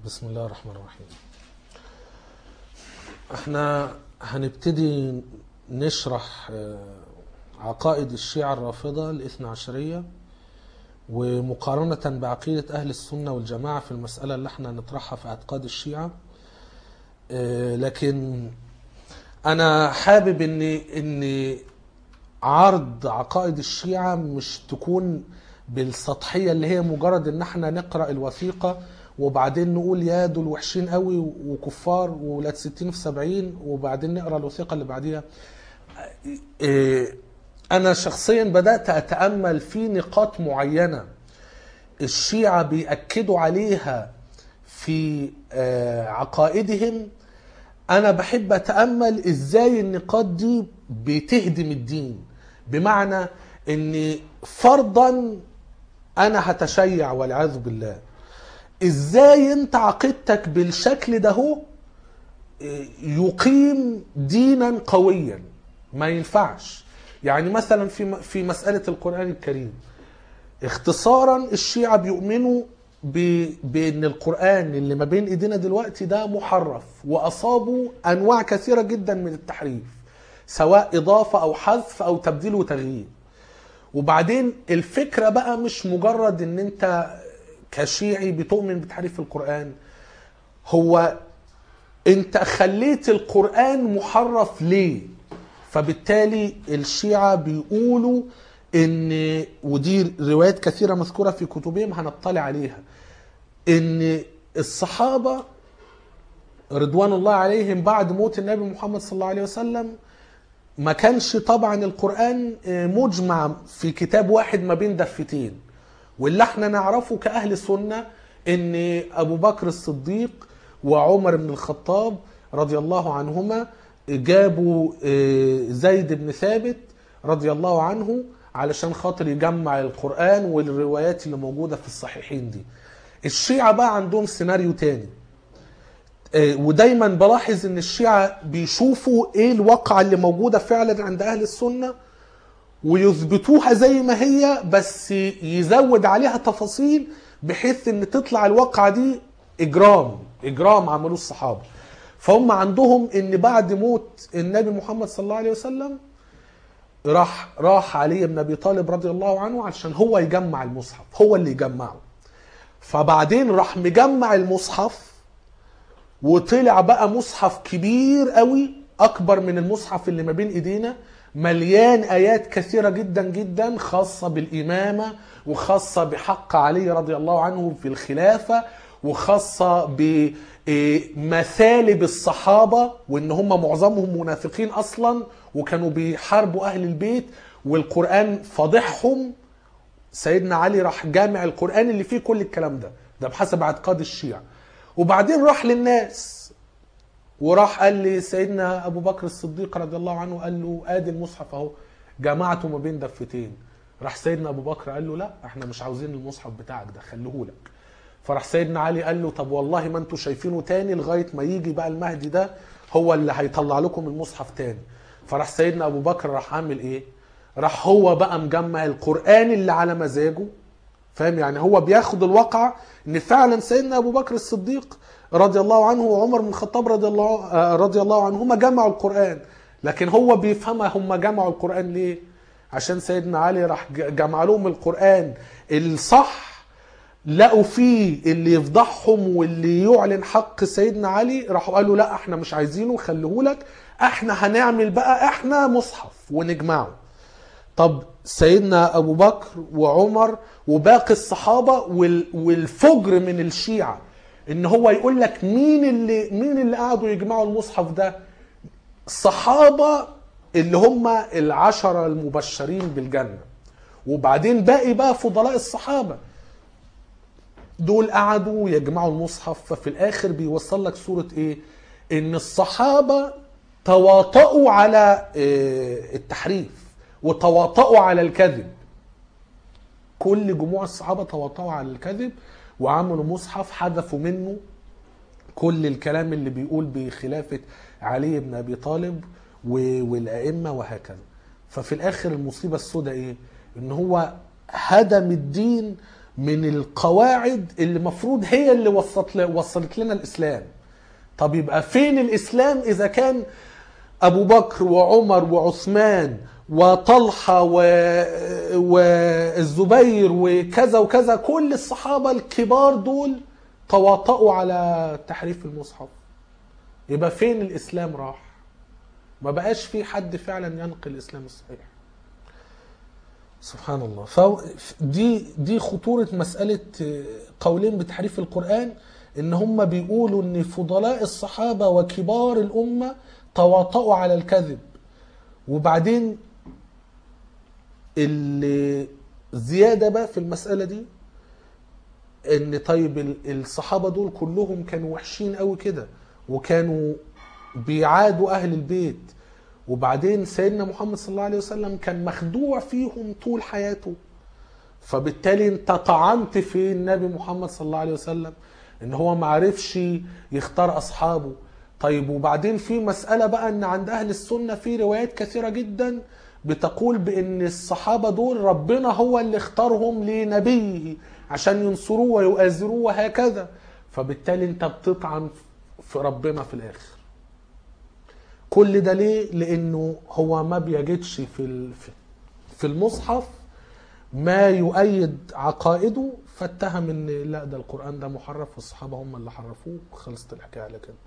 بسم الله الرحمن الرحيم احنا هنبتدي نشرح آه، عقائد الشيعة الرافضة الاثنى عشرية ومقارنة بعقيدة أهل السنة والجماعة في المسألة اللي احنا نطرحها في اعتقاد الشيعة آه، لكن أنا حابب إن إن عرض عقائد الشيعة مش تكون بالسطحية اللي هي مجرد إن احنا نقرأ الوثيقة وبعدين نقول يا دول وحشين قوي وكفار وولاد 60 في 70 وبعدين نقرا الوثيقه اللي بعديها إيه، انا شخصيا بدات اتامل في نقاط معينه الشيعه بياكدوا عليها في آه، عقائدهم انا بحب اتامل ازاي النقاط دي بتهدم الدين بمعنى ان فرضا انا هتشيع والعياذ بالله ازاي انت عقيدتك بالشكل ده هو يقيم دينا قويا ما ينفعش يعني مثلا في في مساله القران الكريم اختصارا الشيعة بيؤمنوا ب... بان القرآن اللي ما بين ايدينا دلوقتي ده محرف واصابوا انواع كثيرة جدا من التحريف سواء اضافة او حذف او تبديل وتغيير وبعدين الفكرة بقى مش مجرد ان انت كشيعي بتؤمن بتحريف القرآن هو انت خليت القرآن محرف ليه فبالتالي الشيعة بيقولوا ان ودي روايات كثيرة مذكورة في كتبهم هنطلع عليها ان الصحابة رضوان الله عليهم بعد موت النبي محمد صلى الله عليه وسلم ما كانش طبعا القرآن مجمع في كتاب واحد ما بين دفتين واللي احنا نعرفه كأهل سنة ان ابو بكر الصديق وعمر بن الخطاب رضي الله عنهما جابوا زيد بن ثابت رضي الله عنه علشان خاطر يجمع القرآن والروايات اللي موجودة في الصحيحين دي الشيعة بقى عندهم سيناريو تاني ودايما بلاحظ ان الشيعة بيشوفوا ايه الواقعة اللي موجودة فعلا عند اهل السنة ويثبتوها زي ما هي بس يزود عليها تفاصيل بحيث ان تطلع الواقعة دي اجرام اجرام عملوه الصحابة فهم عندهم ان بعد موت النبي محمد صلى الله عليه وسلم راح راح علي بن ابي طالب رضي الله عنه عشان هو يجمع المصحف هو اللي يجمعه فبعدين راح مجمع المصحف وطلع بقى مصحف كبير قوي اكبر من المصحف اللي ما بين ايدينا مليان ايات كثيره جدا جدا خاصه بالامامه وخاصه بحق علي رضي الله عنه في الخلافه وخاصه بمثالب الصحابه وان هم معظمهم منافقين اصلا وكانوا بيحاربوا اهل البيت والقران فضحهم سيدنا علي راح جامع القران اللي فيه كل الكلام ده ده بحسب اعتقاد الشيعة وبعدين راح للناس وراح قال لي سيدنا ابو بكر الصديق رضي الله عنه قال له ادي المصحف اهو جمعته ما بين دفتين راح سيدنا ابو بكر قال له لا احنا مش عاوزين المصحف بتاعك ده خليه لك فراح سيدنا علي قال له طب والله ما انتوا شايفينه تاني لغايه ما يجي بقى المهدي ده هو اللي هيطلع لكم المصحف تاني فراح سيدنا ابو بكر راح عامل ايه راح هو بقى مجمع القران اللي على مزاجه فاهم يعني هو بياخد الواقع ان فعلا سيدنا ابو بكر الصديق رضي الله عنه وعمر بن الخطاب رضي الله رضي الله عنهما جمعوا القران لكن هو بيفهمها هم جمعوا القران ليه عشان سيدنا علي راح جمع لهم القران الصح لقوا فيه اللي يفضحهم واللي يعلن حق سيدنا علي راحوا قالوا لا احنا مش عايزينه خليه لك احنا هنعمل بقى احنا مصحف ونجمعه طب سيدنا ابو بكر وعمر وباقي الصحابه والفجر من الشيعه ان هو يقول لك مين اللي مين اللي قعدوا يجمعوا المصحف ده صحابه اللي هم العشره المبشرين بالجنه وبعدين باقي بقى فضلاء الصحابه دول قعدوا يجمعوا المصحف ففي الاخر بيوصل لك صوره ايه ان الصحابه تواطؤوا على التحريف وتواطؤوا على الكذب كل جموع الصحابة تواطؤوا على الكذب وعملوا مصحف حذفوا منه كل الكلام اللي بيقول بخلافة علي بن أبي طالب والأئمة وهكذا ففي الآخر المصيبة السوداء إيه؟ إن هو هدم الدين من القواعد اللي مفروض هي اللي وصلت وصلت لنا الاسلام طب يبقى فين الاسلام اذا كان ابو بكر وعمر وعثمان وطلحه و... والزبير وكذا وكذا كل الصحابه الكبار دول تواطؤوا على تحريف المصحف يبقى فين الاسلام راح ما بقاش في حد فعلا ينقل الاسلام الصحيح سبحان الله فدي دي خطوره مساله قولين بتحريف القران ان هم بيقولوا ان فضلاء الصحابه وكبار الامه تواطؤوا على الكذب وبعدين اللي زياده بقى في المساله دي ان طيب ال- الصحابه دول كلهم كانوا وحشين قوي كده وكانوا بيعادوا اهل البيت وبعدين سيدنا محمد صلى الله عليه وسلم كان مخدوع فيهم طول حياته فبالتالي انت طعنت في النبي محمد صلى الله عليه وسلم ان هو ما عرفش يختار اصحابه طيب وبعدين في مسألة بقى ان عند اهل السنة في روايات كثيرة جدا بتقول بان الصحابة دول ربنا هو اللي اختارهم لنبيه عشان ينصروه ويؤازروه وهكذا فبالتالي انت بتطعن في ربنا في الاخر كل ده ليه لانه هو ما بيجدش في ال- في المصحف ما يؤيد عقائده فاتهم ان لا ده القران ده محرف والصحابه هم اللي حرفوه خلصت الحكايه على كده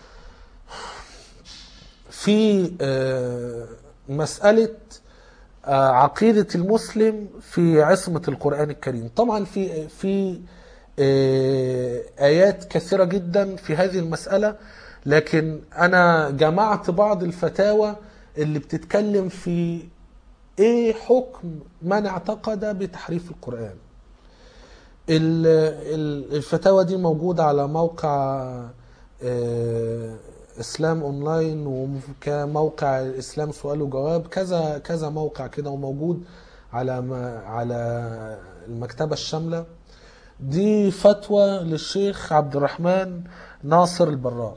في آه، مساله آه، عقيده المسلم في عصمه القران الكريم طبعا في في آه، ايات كثيره جدا في هذه المساله لكن انا جمعت بعض الفتاوى اللي بتتكلم في ايه حكم من اعتقد بتحريف القرآن ال- ال- الفتاوى دي موجودة على موقع آه، اسلام اونلاين وكموقع اسلام سؤال وجواب كذا كذا موقع كده وموجود على ما على المكتبة الشاملة دي فتوى للشيخ عبد الرحمن ناصر البراك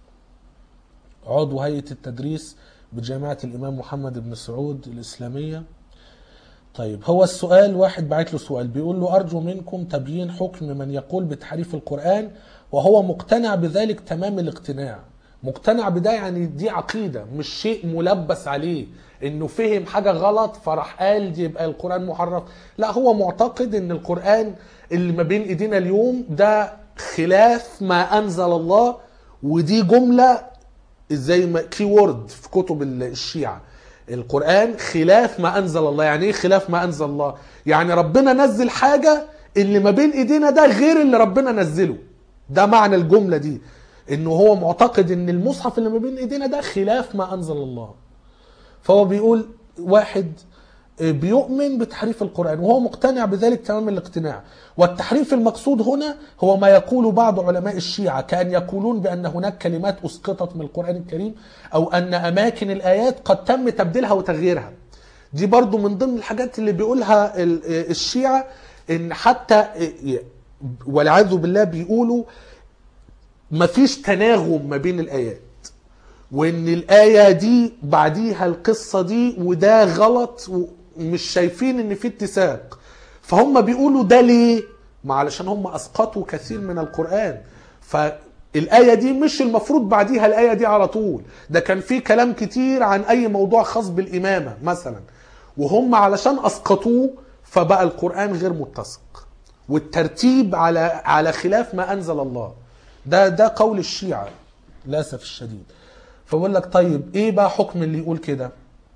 عضو هيئة التدريس بجامعة الإمام محمد بن سعود الإسلامية طيب هو السؤال واحد بعت له سؤال بيقول له أرجو منكم تبيين حكم من يقول بتحريف القرآن وهو مقتنع بذلك تمام الاقتناع مقتنع بده يعني دي عقيدة مش شيء ملبس عليه انه فهم حاجة غلط فراح قال دي يبقى القرآن محرف لا هو معتقد ان القرآن اللي ما بين ايدينا اليوم ده خلاف ما انزل الله ودي جملة زي ما كي وورد في كتب الشيعة القرآن خلاف ما أنزل الله يعني إيه خلاف ما أنزل الله يعني ربنا نزل حاجة اللي ما بين إيدينا ده غير اللي ربنا نزله ده معنى الجملة دي إنه هو معتقد إن المصحف اللي ما بين إيدينا ده خلاف ما أنزل الله فهو بيقول واحد بيؤمن بتحريف القرآن وهو مقتنع بذلك تمام الاقتناع والتحريف المقصود هنا هو ما يقول بعض علماء الشيعة كأن يقولون بأن هناك كلمات أسقطت من القرآن الكريم أو أن أماكن الآيات قد تم تبديلها وتغييرها دي برضو من ضمن الحاجات اللي بيقولها ال- الشيعة إن حتى والعياذ بالله بيقولوا مفيش تناغم ما بين الآيات وان الايه دي بعديها القصه دي وده غلط ومش شايفين ان في اتساق فهم بيقولوا ده ليه ما علشان هم اسقطوا كثير من القران فالايه دي مش المفروض بعديها الايه دي على طول ده كان في كلام كتير عن اي موضوع خاص بالامامه مثلا وهم علشان اسقطوه فبقى القران غير متسق والترتيب على على خلاف ما انزل الله ده ده قول الشيعه للاسف الشديد فبقول لك طيب ايه بقى حكم اللي يقول كده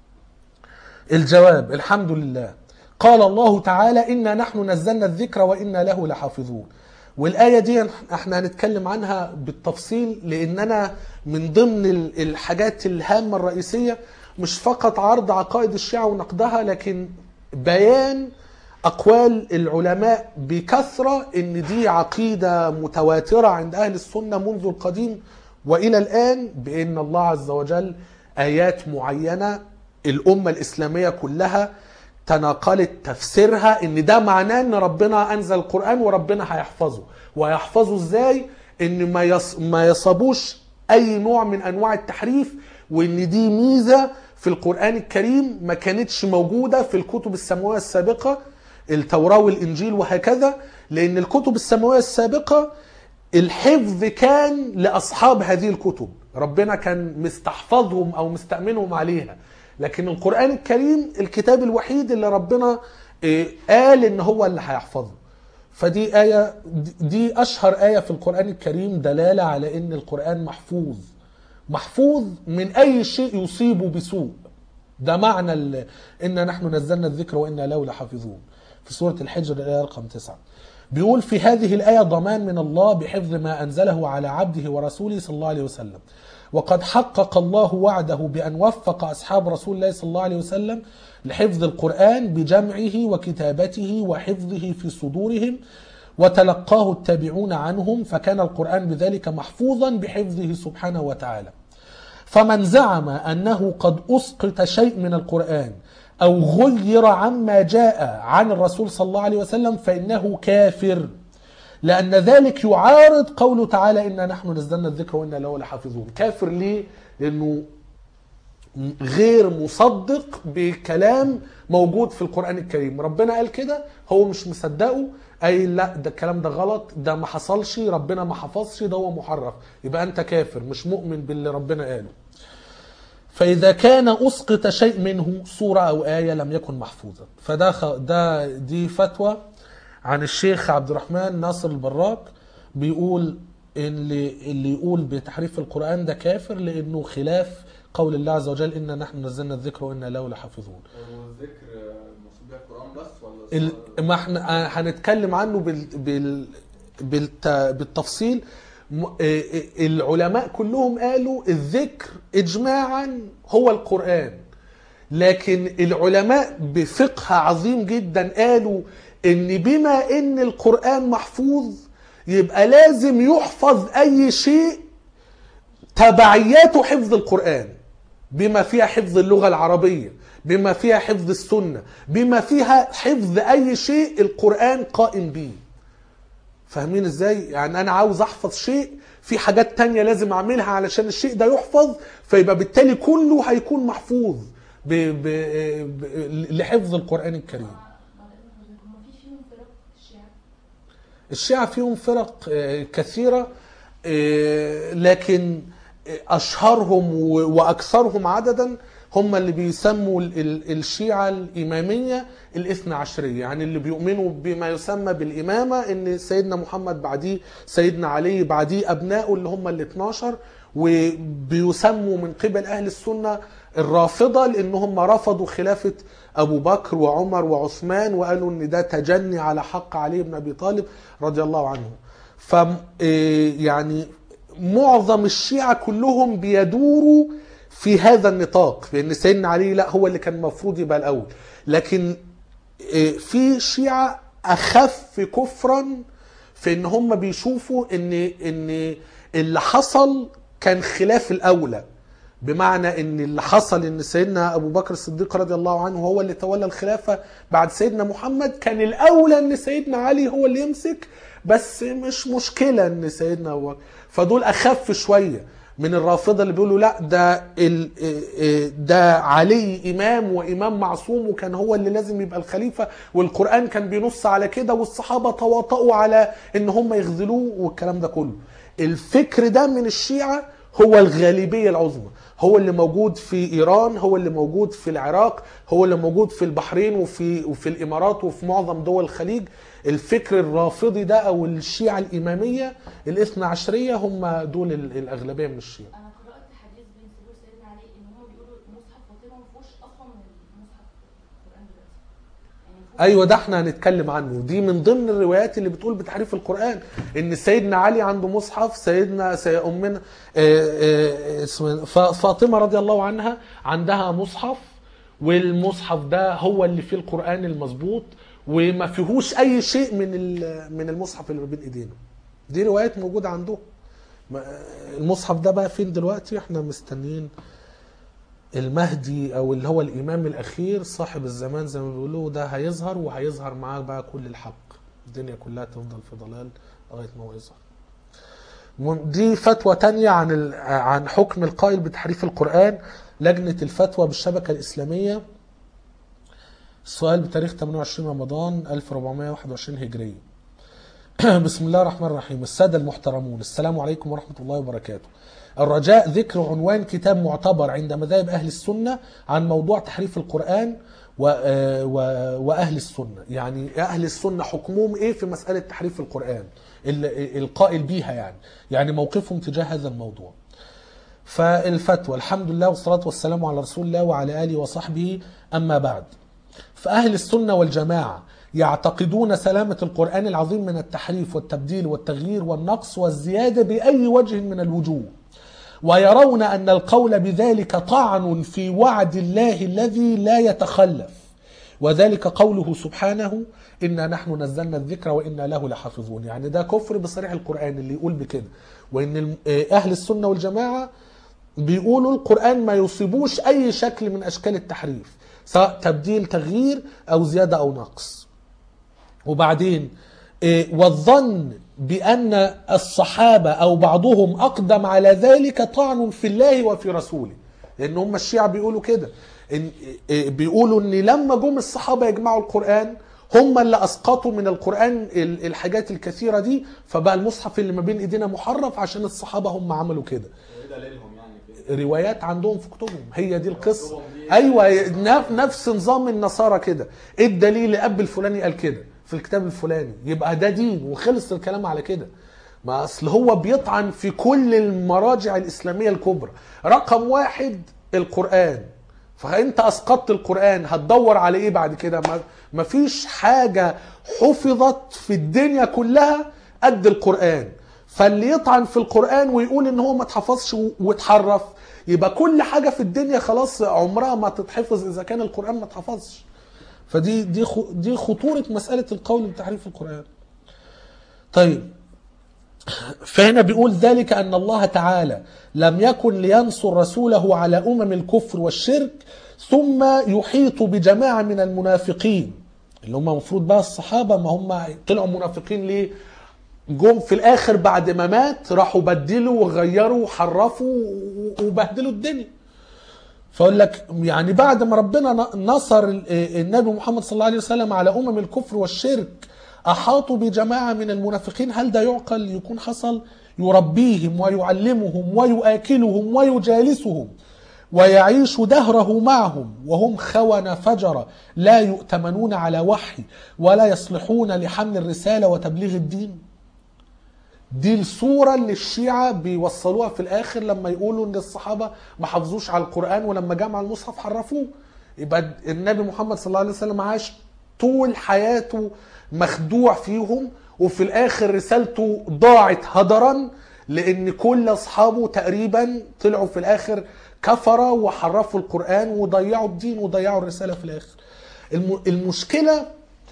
الجواب الحمد لله قال الله تعالى إنا نحن نزلنا الذكر وإنا له لحافظون والآية دي احنا هنتكلم عنها بالتفصيل لأننا من ضمن ال- الحاجات الهامة الرئيسية مش فقط عرض عقائد الشيعة ونقدها لكن بيان أقوال العلماء بكثرة إن دي عقيدة متواترة عند أهل السنة منذ القديم وإلى الآن بأن الله عز وجل آيات معينة الأمة الإسلامية كلها تناقلت تفسيرها ان ده معناه ان ربنا انزل القران وربنا هيحفظه وهيحفظه ازاي ان ما يص... ما يصابوش اي نوع من انواع التحريف وان دي ميزه في القران الكريم ما كانتش موجوده في الكتب السماويه السابقه التوراة والإنجيل وهكذا لأن الكتب السماوية السابقة الحفظ كان لأصحاب هذه الكتب ربنا كان مستحفظهم أو مستأمنهم عليها لكن القرآن الكريم الكتاب الوحيد اللي ربنا آه، قال إن هو اللي هيحفظه فدي آية دي أشهر آية في القرآن الكريم دلالة على إن القرآن محفوظ محفوظ من أي شيء يصيبه بسوء ده معنى ال- إنا نحن نزلنا الذكر وإنا له لحافظون في سورة الحجر الآية رقم تسعة بيقول في هذه الآية ضمان من الله بحفظ ما أنزله على عبده ورسوله صلى الله عليه وسلم وقد حقق الله وعده بأن وفق أصحاب رسول الله صلى الله عليه وسلم لحفظ القرآن بجمعه وكتابته وحفظه في صدورهم وتلقاه التابعون عنهم فكان القرآن بذلك محفوظا بحفظه سبحانه وتعالى فمن زعم أنه قد أسقط شيء من القرآن أو غير عما جاء عن الرسول صلى الله عليه وسلم فإنه كافر لأن ذلك يعارض قوله تعالى إنا نحن نزلنا الذكر وإنا له لحافظون كافر ليه؟ لأنه غير مصدق بكلام موجود في القرآن الكريم ربنا قال كده هو مش مصدقه أي لا ده الكلام ده غلط ده ما حصلش ربنا ما حفظش ده هو محرف يبقى أنت كافر مش مؤمن باللي ربنا قاله فإذا كان أسقط شيء منه سورة أو آية لم يكن محفوظا فده خ... ده دي فتوى عن الشيخ عبد الرحمن ناصر البراك بيقول اللي اللي يقول بتحريف القرآن ده كافر لأنه خلاف قول الله عز وجل إنا نحن نزلنا الذكر وإنا له لحافظون والذكر المقصود بيها القرآن بس ولا ال... ما احنا هنتكلم عنه بال... بال... بالت... بالتفصيل م... آه، آه، العلماء كلهم قالوا الذكر اجماعا هو القرآن لكن العلماء بفقه عظيم جدا قالوا ان بما ان القرآن محفوظ يبقى لازم يحفظ اي شيء تبعياته حفظ القرآن بما فيها حفظ اللغة العربية بما فيها حفظ السنة بما فيها حفظ أي شيء القرآن قائم به فاهمين ازاي يعني انا عاوز احفظ شيء في حاجات تانية لازم اعملها علشان الشيء ده يحفظ فيبقى بالتالي كله هيكون محفوظ ب... ب... ب... لحفظ القرآن الكريم ما فيش فيهم فرق الشعر الشيعة فيهم فرق آه، كثيرة آه، لكن أشهرهم و- وأكثرهم عددا هم اللي بيسموا ال- ال- الشيعة الإمامية الاثنى عشرية يعني اللي بيؤمنوا بما يسمى بالإمامة إن سيدنا محمد بعديه سيدنا علي بعديه أبنائه اللي هم ال 12 وبيسموا من قبل أهل السنة الرافضة لأن هم رفضوا خلافة أبو بكر وعمر وعثمان وقالوا إن ده تجني على حق علي بن أبي طالب رضي الله عنه ف إيه يعني معظم الشيعة كلهم بيدوروا في هذا النطاق بأن سيدنا علي لا هو اللي كان المفروض يبقى الأول لكن إيه، في شيعة أخف كفرا في ان هم بيشوفوا ان ان اللي حصل كان خلاف الاولى بمعنى ان اللي حصل ان سيدنا ابو بكر الصديق رضي الله عنه هو اللي تولى الخلافه بعد سيدنا محمد كان الاولى ان سيدنا علي هو اللي يمسك بس مش مشكله ان سيدنا ابو بكر فدول اخف شويه من الرافضه اللي بيقولوا لا ده ال- ده علي امام وامام معصوم وكان هو اللي لازم يبقى الخليفه والقران كان بينص على كده والصحابه تواطؤوا على ان هم يخذلوه والكلام ده كله الفكر ده من الشيعه هو الغالبيه العظمى هو اللي موجود في ايران هو اللي موجود في العراق هو اللي موجود في البحرين وفي وفي الامارات وفي معظم دول الخليج الفكر الرافضي ده او الشيعه الاماميه الاثنى عشريه هم دول ال- الاغلبيه من الشيعه انا قرات حديث بين سيدنا سيدنا علي ان هم بيقولوا مصحف فاطمه ما فيهوش اصلا من مصحف القران دلوقتي يعني ما فيهوش- ايوه ده احنا هنتكلم عنه دي من ضمن الروايات اللي بتقول بتحريف القران ان سيدنا علي عنده مصحف سيدنا سي امنا آه، آه، اسمه- ف- فاطمه رضي الله عنها عندها مصحف والمصحف ده هو اللي فيه القران المظبوط وما فيهوش اي شيء من ال- من المصحف اللي بين ايدينا دي روايات موجوده عندهم ما- المصحف ده بقى فين دلوقتي احنا مستنيين المهدي او اللي هو الامام الاخير صاحب الزمان زي ما بيقولوا ده هيظهر وهيظهر معاه بقى كل الحق الدنيا كلها تفضل في ضلال لغايه ما هو يظهر المهم دي فتوى تانية عن ال... عن حكم القائل بتحريف القرآن لجنة الفتوى بالشبكة الإسلامية السؤال بتاريخ 28 رمضان 1421 هجرية بسم الله الرحمن الرحيم السادة المحترمون السلام عليكم ورحمة الله وبركاته الرجاء ذكر عنوان كتاب معتبر عند مذاهب أهل السنة عن موضوع تحريف القرآن و... آه، و... وأهل السنة يعني أهل السنة حكمهم إيه في مسألة تحريف القرآن ال- القائل بيها يعني يعني موقفهم تجاه هذا الموضوع فالفتوى الحمد لله والصلاة والسلام على رسول الله وعلى آله وصحبه أما بعد فأهل السنة والجماعة يعتقدون سلامة القرآن العظيم من التحريف والتبديل والتغيير والنقص والزيادة بأي وجه من الوجوه ويرون أن القول بذلك طعن في وعد الله الذي لا يتخلف وذلك قوله سبحانه إنا نحن نزلنا الذكر وإنا له لحافظون يعني ده كفر بصريح القرآن اللي يقول بكده وإن الم- آه، أهل السنة والجماعة بيقولوا القرآن ما يصيبوش أي شكل من أشكال التحريف سواء تبديل تغيير أو زيادة أو نقص وبعدين إيه، والظن بأن الصحابة أو بعضهم أقدم على ذلك طعن في الله وفي رسوله لأن هم الشيعة بيقولوا كده إن إيه، بيقولوا أن لما جم الصحابة يجمعوا القرآن هم اللي أسقطوا من القرآن ال- الحاجات الكثيرة دي فبقى المصحف اللي ما بين إيدينا محرف عشان الصحابة هم عملوا كده ايه دليلهم يعني كده؟ روايات عندهم في كتبهم هي دي القصه كتبهم دي- ايوه نف- نفس نظام النصارى كده ايه الدليل اب الفلاني قال كده في الكتاب الفلاني يبقى ده دين وخلص الكلام على كده ما اصل هو بيطعن في كل المراجع الاسلاميه الكبرى رقم واحد القران فانت اسقطت القران هتدور على ايه بعد كده ما مفيش حاجه حفظت في الدنيا كلها قد القران فاللي يطعن في القرآن ويقول ان هو ما اتحفظش و- واتحرف يبقى كل حاجة في الدنيا خلاص عمرها ما تتحفظ اذا كان القرآن ما اتحفظش فدي دي خ- دي خطورة مسألة القول بتحريف القرآن طيب فهنا بيقول ذلك أن الله تعالى لم يكن لينصر رسوله على أمم الكفر والشرك ثم يحيط بجماعة من المنافقين اللي هم المفروض بقى الصحابة ما هم طلعوا منافقين ليه جم في الاخر بعد ما مات راحوا بدلوا وغيروا وحرفوا و- وبهدلوا الدنيا فاقول لك يعني بعد ما ربنا ن- نصر ال- النبي محمد صلى الله عليه وسلم على امم الكفر والشرك احاطوا بجماعه من المنافقين هل ده يعقل يكون حصل يربيهم ويعلمهم ويؤكلهم ويجالسهم ويعيش دهره معهم وهم خونة فجرة لا يؤتمنون على وحي ولا يصلحون لحمل الرسالة وتبليغ الدين دي الصورة اللي الشيعة بيوصلوها في الآخر لما يقولوا إن الصحابة ما حافظوش على القرآن ولما جمع المصحف حرفوه يبقى النبي محمد صلى الله عليه وسلم عاش طول حياته مخدوع فيهم وفي الآخر رسالته ضاعت هدرا لأن كل أصحابه تقريبا طلعوا في الآخر كفرة وحرفوا القرآن وضيعوا الدين وضيعوا الرسالة في الآخر الم- المشكلة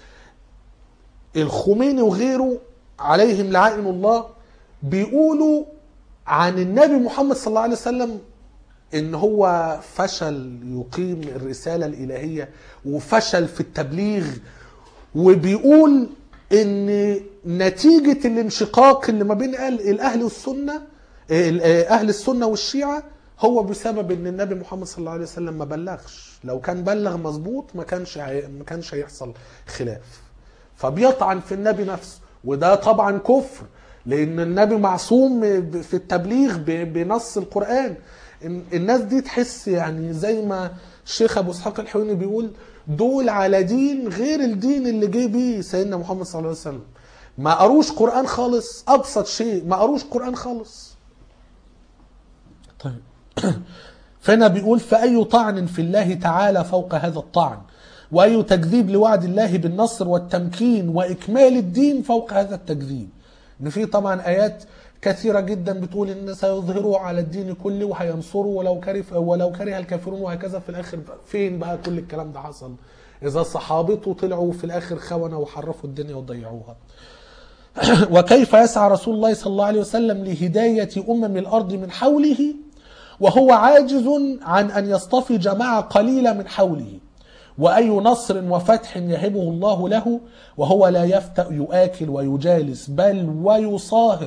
الخميني وغيره عليهم لعائن الله بيقولوا عن النبي محمد صلى الله عليه وسلم ان هو فشل يقيم الرسالة الالهية وفشل في التبليغ وبيقول ان نتيجة الانشقاق اللي ما بين اهل الاهل والسنة ال- اهل السنة والشيعة هو بسبب ان النبي محمد صلى الله عليه وسلم ما بلغش لو كان بلغ مظبوط ما كانش هي- ما كانش هيحصل خلاف فبيطعن في النبي نفسه وده طبعا كفر لان النبي معصوم ب- في التبليغ ب- بنص القران إن- الناس دي تحس يعني زي ما الشيخ ابو اسحاق الحويني بيقول دول على دين غير الدين اللي جه بيه سيدنا محمد صلى الله عليه وسلم ما قروش قران خالص ابسط شيء ما قروش قران خالص طيب فهنا بيقول فأي طعن في الله تعالى فوق هذا الطعن وأي تكذيب لوعد الله بالنصر والتمكين وإكمال الدين فوق هذا التكذيب إن في طبعا آيات كثيرة جدا بتقول إن سيظهروا على الدين كله وهينصروا ولو كره ولو كره الكافرون وهكذا في الآخر فين بقى كل الكلام ده حصل إذا صحابته طلعوا في الآخر خونة وحرفوا الدنيا وضيعوها وكيف يسعى رسول الله صلى الله عليه وسلم لهداية أمم الأرض من حوله وهو عاجز عن أن يصطفي جماعة قليلة من حوله وأي نصر وفتح يهبه الله له وهو لا يفتأ يؤكل ويجالس بل ويصاهر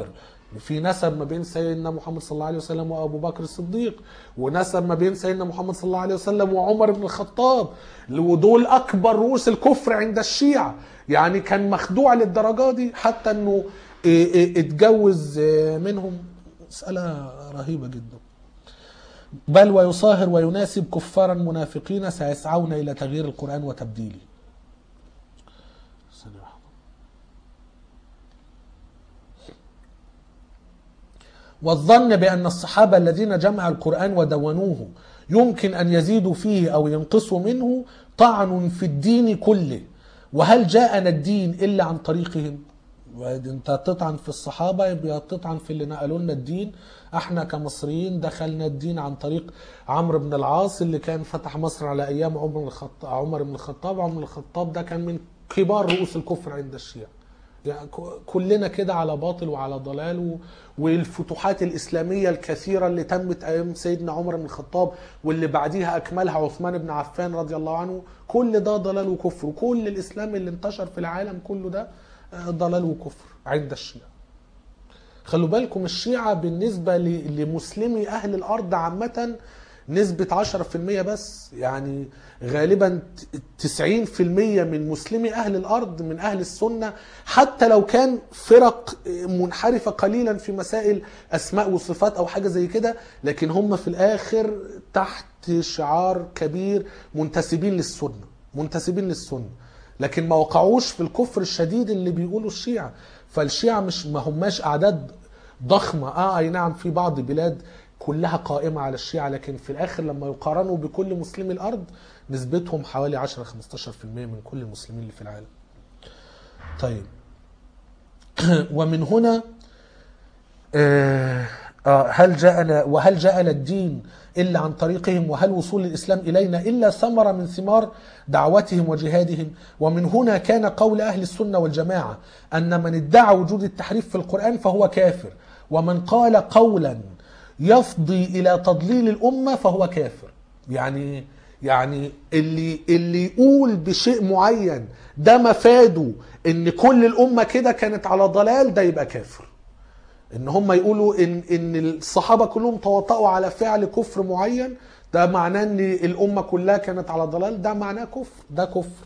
في نسب ما بين سيدنا محمد صلى الله عليه وسلم وابو بكر الصديق ونسب ما بين سيدنا محمد صلى الله عليه وسلم وعمر بن الخطاب ودول اكبر رؤوس الكفر عند الشيعه يعني كان مخدوع للدرجه دي حتى انه إيه إيه اتجوز إيه منهم مساله رهيبه جدا بل ويصاهر ويناسب كفارا منافقين سيسعون الى تغيير القران وتبديله ثانية واحدة. والظن بأن الصحابة الذين جمعوا القرآن ودونوه يمكن أن يزيدوا فيه أو ينقصوا منه طعن في الدين كله وهل جاءنا الدين إلا عن طريقهم انت تطعن في الصحابة يبقى تطعن في اللي نقلوا لنا الدين احنا كمصريين دخلنا الدين عن طريق عمرو بن العاص اللي كان فتح مصر على ايام عمر بن الخطاب عمر بن الخطاب عمر بن الخطاب ده كان من كبار رؤوس الكفر عند الشيعة يعني ك- كلنا كده على باطل وعلى ضلال و- والفتوحات الإسلامية الكثيرة اللي تمت أيام سيدنا عمر بن الخطاب واللي بعديها أكملها عثمان بن عفان رضي الله عنه كل ده ضلال وكفر وكل الإسلام اللي انتشر في العالم كله ده آه، ضلال وكفر عند الشيعة خلوا بالكم الشيعة بالنسبة ل- لمسلمي أهل الأرض عامة نسبة 10% بس يعني غالبا 90% من مسلمي أهل الأرض من أهل السنة حتى لو كان فرق منحرفة قليلا في مسائل أسماء وصفات أو حاجة زي كده لكن هم في الآخر تحت شعار كبير منتسبين للسنة منتسبين للسنة لكن ما وقعوش في الكفر الشديد اللي بيقولوا الشيعة فالشيعة مش ما هماش أعداد ضخمة اه اي نعم في بعض بلاد كلها قائمة على الشيعة لكن في الآخر لما يقارنوا بكل مسلمي الأرض نسبتهم حوالي 10 15% من كل المسلمين اللي في العالم. طيب ومن هنا آه، آه، هل جاءنا وهل جاءنا الدين الا عن طريقهم وهل وصول الاسلام الينا الا ثمره من ثمار دعوتهم وجهادهم ومن هنا كان قول اهل السنه والجماعه ان من ادعى وجود التحريف في القران فهو كافر ومن قال قولا يفضي الى تضليل الامه فهو كافر يعني يعني اللي اللي يقول بشيء معين ده مفاده ان كل الامه كده كانت على ضلال ده يبقى كافر ان هم يقولوا ان ان الصحابه كلهم تواطؤوا على فعل كفر معين ده معناه ان الامه كلها كانت على ضلال ده معناه كفر ده كفر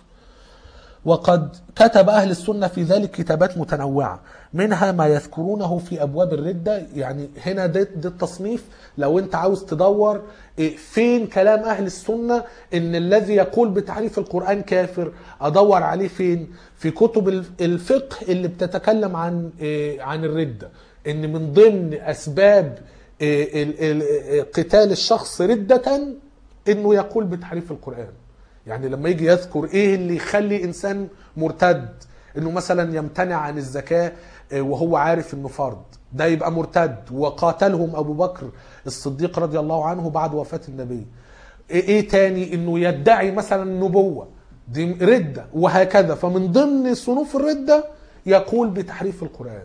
وقد كتب أهل السنة في ذلك كتابات متنوعة منها ما يذكرونه في أبواب الردة يعني هنا ده, ده التصنيف لو أنت عاوز تدور إيه، فين كلام أهل السنة إن الذي يقول بتعريف القرآن كافر أدور عليه فين في كتب الف- الفقه اللي بتتكلم عن إيه، عن الردة إن من ضمن أسباب إيه، ال- ال- إيه، قتال الشخص ردة إنه يقول بتحريف القرآن يعني لما يجي يذكر ايه اللي يخلي انسان مرتد انه مثلا يمتنع عن الزكاه آه، وهو عارف انه فرض ده يبقى مرتد وقاتلهم ابو بكر الصديق رضي الله عنه بعد وفاه النبي ايه إيه تاني انه يدعي مثلا النبوه دي رده وهكذا فمن ضمن صنوف الرده يقول بتحريف القران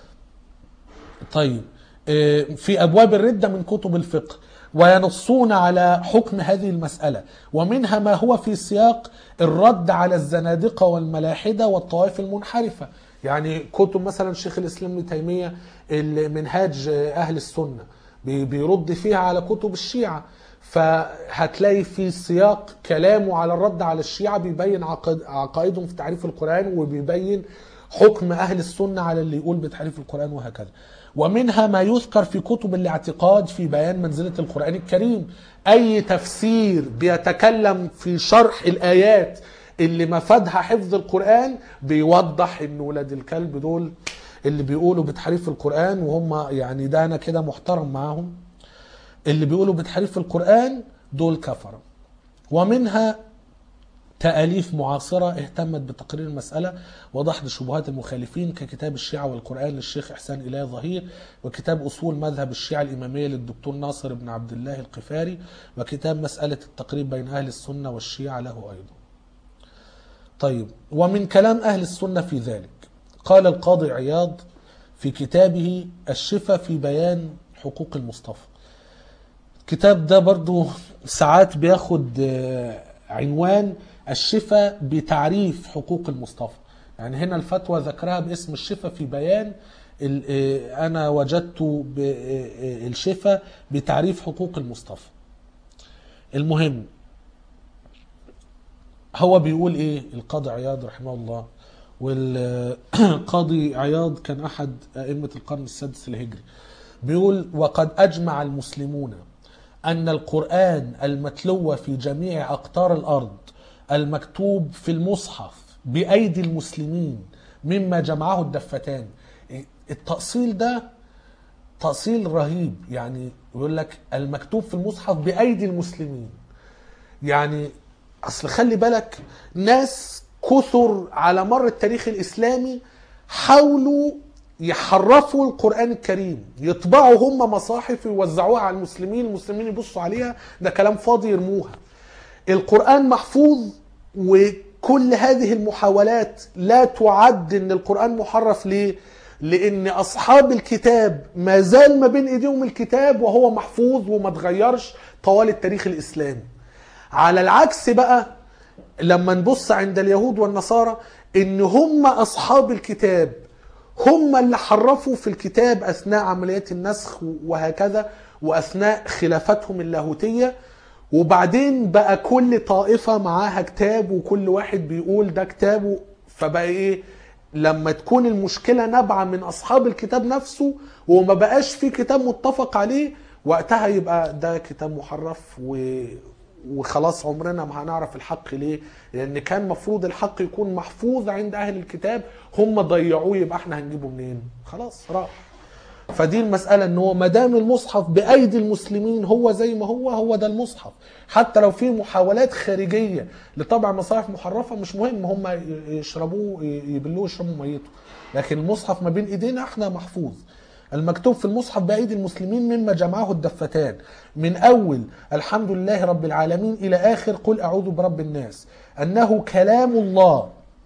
طيب آه، في ابواب الرده من كتب الفقه وينصون على حكم هذه المساله ومنها ما هو في سياق الرد على الزنادقه والملاحده والطوائف المنحرفه يعني كتب مثلا شيخ الاسلام ابن تيميه المنهاج آه، اهل السنه بي- بيرد فيها على كتب الشيعه فهتلاقي في سياق كلامه على الرد على الشيعه بيبين عقد- عقائدهم في تعريف القران وبيبين حكم اهل السنه على اللي يقول بتحريف القران وهكذا ومنها ما يذكر في كتب الاعتقاد في بيان منزله القران الكريم اي تفسير بيتكلم في شرح الايات اللي مفادها حفظ القران بيوضح ان ولاد الكلب دول اللي بيقولوا بتحريف القران وهم يعني ده انا كده محترم معاهم اللي بيقولوا بتحريف القرآن دول كفرة ومنها تأليف معاصرة اهتمت بتقرير المسألة وضحض شبهات المخالفين ككتاب الشيعة والقرآن للشيخ إحسان إله ظهير وكتاب أصول مذهب الشيعة الإمامية للدكتور ناصر بن عبد الله القفاري وكتاب مسألة التقريب بين أهل السنة والشيعة له أيضا طيب ومن كلام أهل السنة في ذلك قال القاضي عياض في كتابه الشفا في بيان حقوق المصطفى الكتاب ده برضو ساعات بياخد آه، عنوان الشفا بتعريف حقوق المصطفى يعني هنا الفتوى ذكرها باسم الشفا في بيان ال- آه، انا وجدت ب- آه، آه، الشفا بتعريف حقوق المصطفى المهم هو بيقول ايه القاضي عياض رحمه الله والقاضي عياض كان احد ائمه القرن السادس الهجري بيقول وقد اجمع المسلمون ان القران المتلو في جميع اقطار الارض المكتوب في المصحف بايدي المسلمين مما جمعه الدفتان التاصيل ده تاصيل رهيب يعني يقول لك المكتوب في المصحف بايدي المسلمين يعني اصل خلي بالك ناس كثر على مر التاريخ الاسلامي حاولوا يحرفوا القران الكريم يطبعوا هم مصاحف ويوزعوها على المسلمين المسلمين يبصوا عليها ده كلام فاضي يرموها القران محفوظ وكل هذه المحاولات لا تعد ان القران محرف ليه لان اصحاب الكتاب ما زال ما بين ايديهم الكتاب وهو محفوظ وما اتغيرش طوال التاريخ الاسلامي على العكس بقى لما نبص عند اليهود والنصارى ان هم اصحاب الكتاب هم اللي حرفوا في الكتاب اثناء عمليات النسخ وهكذا واثناء خلافتهم اللاهوتيه وبعدين بقى كل طائفه معاها كتاب وكل واحد بيقول ده كتابه فبقى ايه لما تكون المشكله نابعه من اصحاب الكتاب نفسه وما بقاش في كتاب متفق عليه وقتها يبقى ده كتاب محرف و... وخلاص عمرنا ما هنعرف الحق ليه لان كان مفروض الحق يكون محفوظ عند اهل الكتاب هم ضيعوه يبقى احنا هنجيبه منين خلاص راح فدي المسألة ان هو ما دام المصحف بأيدي المسلمين هو زي ما هو هو ده المصحف حتى لو في محاولات خارجية لطبع مصاحف محرفة مش مهم هم يشربوه يبلوه يشربوا ميته لكن المصحف ما بين ايدينا احنا محفوظ المكتوب في المصحف بأيدي المسلمين مما جمعه الدفتان من أول الحمد لله رب العالمين إلى آخر قل أعوذ برب الناس أنه كلام الله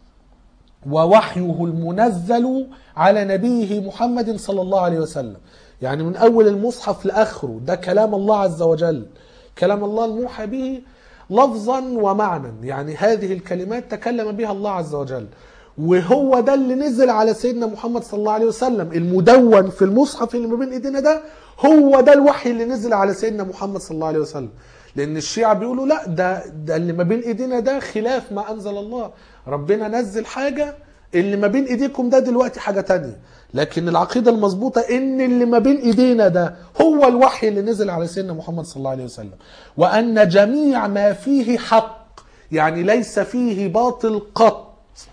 ووحيه المنزل على نبيه محمد صلى الله عليه وسلم يعني من أول المصحف لآخره ده كلام الله عز وجل كلام الله الموحى به لفظا ومعنى يعني هذه الكلمات تكلم بها الله عز وجل وهو ده اللي نزل على سيدنا محمد صلى الله عليه وسلم المدون في المصحف اللي ما بين ايدينا ده هو ده الوحي اللي نزل على سيدنا محمد صلى الله عليه وسلم لان الشيعة بيقولوا لا ده ده اللي ما بين ايدينا ده خلاف ما انزل الله ربنا نزل حاجة اللي ما بين ايديكم ده دلوقتي حاجة تانية لكن العقيدة المظبوطة ان اللي ما بين ايدينا ده هو الوحي اللي نزل على سيدنا محمد صلى الله عليه وسلم وان جميع ما فيه حق يعني ليس فيه باطل قط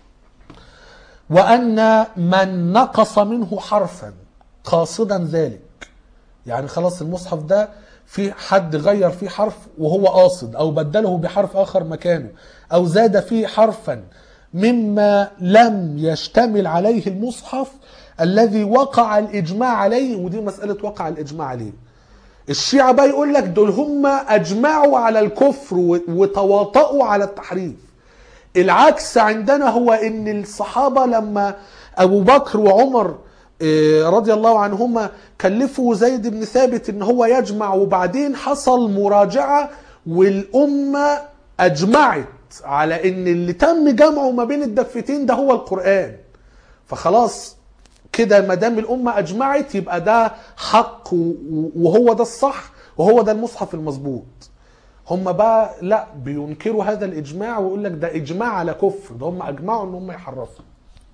وأن من نقص منه حرفا قاصدا ذلك يعني خلاص المصحف ده في حد غير فيه حرف وهو قاصد أو بدله بحرف آخر مكانه أو زاد فيه حرفا مما لم يشتمل عليه المصحف الذي وقع الإجماع عليه ودي مسألة وقع الإجماع عليه الشيعة بقى يقول لك دول هم أجمعوا على الكفر وتواطؤوا على التحريف العكس عندنا هو ان الصحابة لما ابو بكر وعمر رضي الله عنهما كلفوا زيد بن ثابت ان هو يجمع وبعدين حصل مراجعة والامة اجمعت على ان اللي تم جمعه ما بين الدفتين ده هو القرآن فخلاص كده ما دام الامة اجمعت يبقى ده حق وهو ده الصح وهو ده المصحف المظبوط هم بقى لا بينكروا هذا الاجماع ويقول لك ده اجماع على كفر ده هم اجمعوا ان هم يحرفوا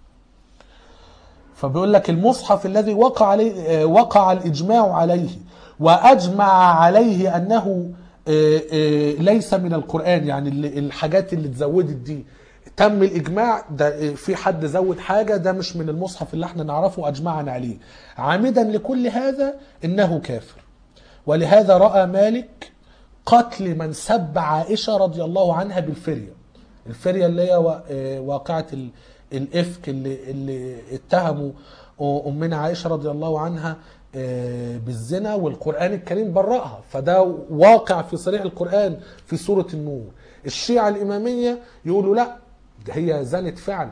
فبيقول لك المصحف الذي وقع عليه وقع الاجماع عليه واجمع عليه انه ليس من القران يعني الحاجات اللي اتزودت دي تم الاجماع ده في حد زود حاجه ده مش من المصحف اللي احنا نعرفه اجمعنا عليه عامدا لكل هذا انه كافر ولهذا راى مالك قتل من سب عائشة رضي الله عنها بالفرية الفرية اللي هي واقعة الإفك اللي, اللي اتهموا أمنا عائشة رضي الله عنها بالزنا والقرآن الكريم برأها فده واقع في صريح القرآن في سورة النور الشيعة الإمامية يقولوا لا ده هي زنت فعلا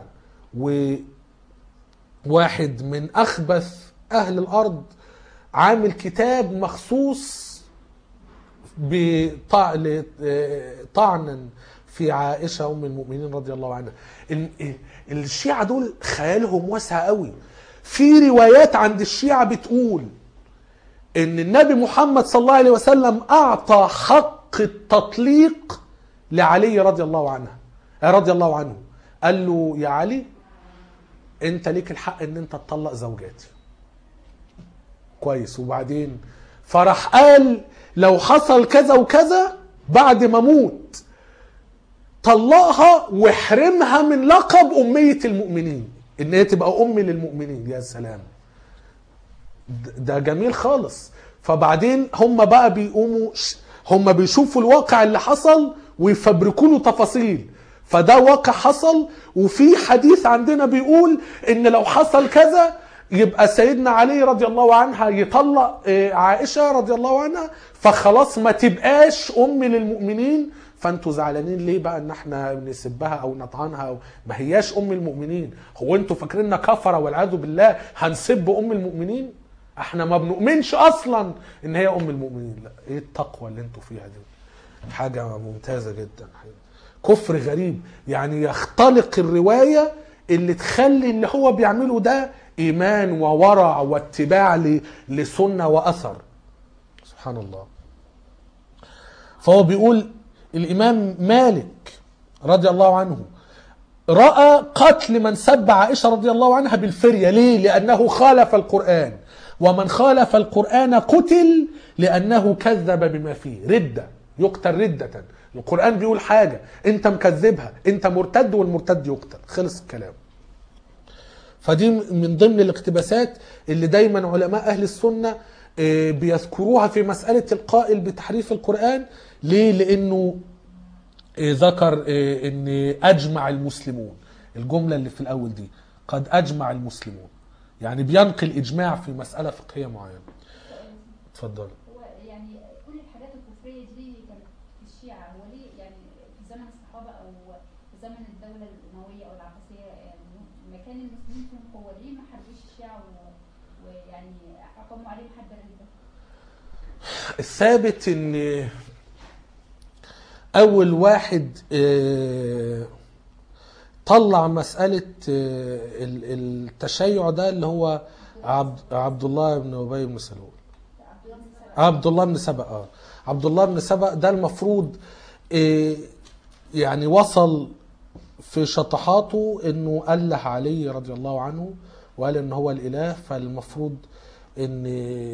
وواحد من أخبث أهل الأرض عامل كتاب مخصوص طعنا في عائشة أم المؤمنين رضي الله عنها الشيعة دول خيالهم واسع قوي في روايات عند الشيعة بتقول ان النبي محمد صلى الله عليه وسلم اعطى حق التطليق لعلي رضي الله عنه رضي الله عنه قال له يا علي انت ليك الحق ان انت تطلق زوجاتي كويس وبعدين فراح قال لو حصل كذا وكذا بعد ما اموت طلقها واحرمها من لقب أمية المؤمنين إن هي تبقى أم للمؤمنين يا سلام د- ده جميل خالص فبعدين هم بقى بيقوموا ش- هم بيشوفوا الواقع اللي حصل ويفبركوا له تفاصيل فده واقع حصل وفي حديث عندنا بيقول ان لو حصل كذا يبقى سيدنا علي رضي الله عنها يطلق آه، عائشة رضي الله عنها فخلاص ما تبقاش ام للمؤمنين فانتوا زعلانين ليه بقى ان احنا نسبها او نطعنها أو ما هياش ام المؤمنين هو انتوا فاكريننا كفره والعياذ بالله هنسب ام المؤمنين احنا ما بنؤمنش اصلا ان هي ام المؤمنين لا ايه التقوى اللي انتوا فيها دي حاجه ممتازه جدا كفر غريب يعني يختلق الروايه اللي تخلي اللي هو بيعمله ده ايمان وورع واتباع ل- لسنه واثر سبحان الله فهو بيقول الامام مالك رضي الله عنه راى قتل من سب عائشه رضي الله عنها بالفريه ليه لانه خالف القران ومن خالف القران قتل لانه كذب بما فيه رده يقتل رده القران بيقول حاجه انت مكذبها انت مرتد والمرتد يقتل خلص الكلام فدي من ضمن الاقتباسات اللي دايما علماء اهل السنه آه، بيذكروها في مساله القائل بتحريف القران ليه لانه آه، ذكر آه، ان اجمع المسلمون الجمله اللي في الاول دي قد اجمع المسلمون يعني بينقل اجماع في مساله فقهيه معينه اتفضل هو يعني كل الحاجات الكفريه دي كانت في الشيعه هو ليه يعني في زمن الصحابه او في زمن الدوله الامويه او العباسيه يعني مكان المسلمين فيهم قوه ليه ما حاربوش الشيعه و- ويعني حكموا عليهم حد الرده الثابت ان اول واحد آه، طلع مسألة آه، ال- التشيع ده اللي هو عبد, عبد الله بن أبي بن سلول عبد الله بن سبأ عبد الله بن سبأ اه عبد الله بن سبأ ده المفروض آه، يعني وصل في شطحاته انه أله علي رضي الله عنه وقال ان هو الاله فالمفروض ان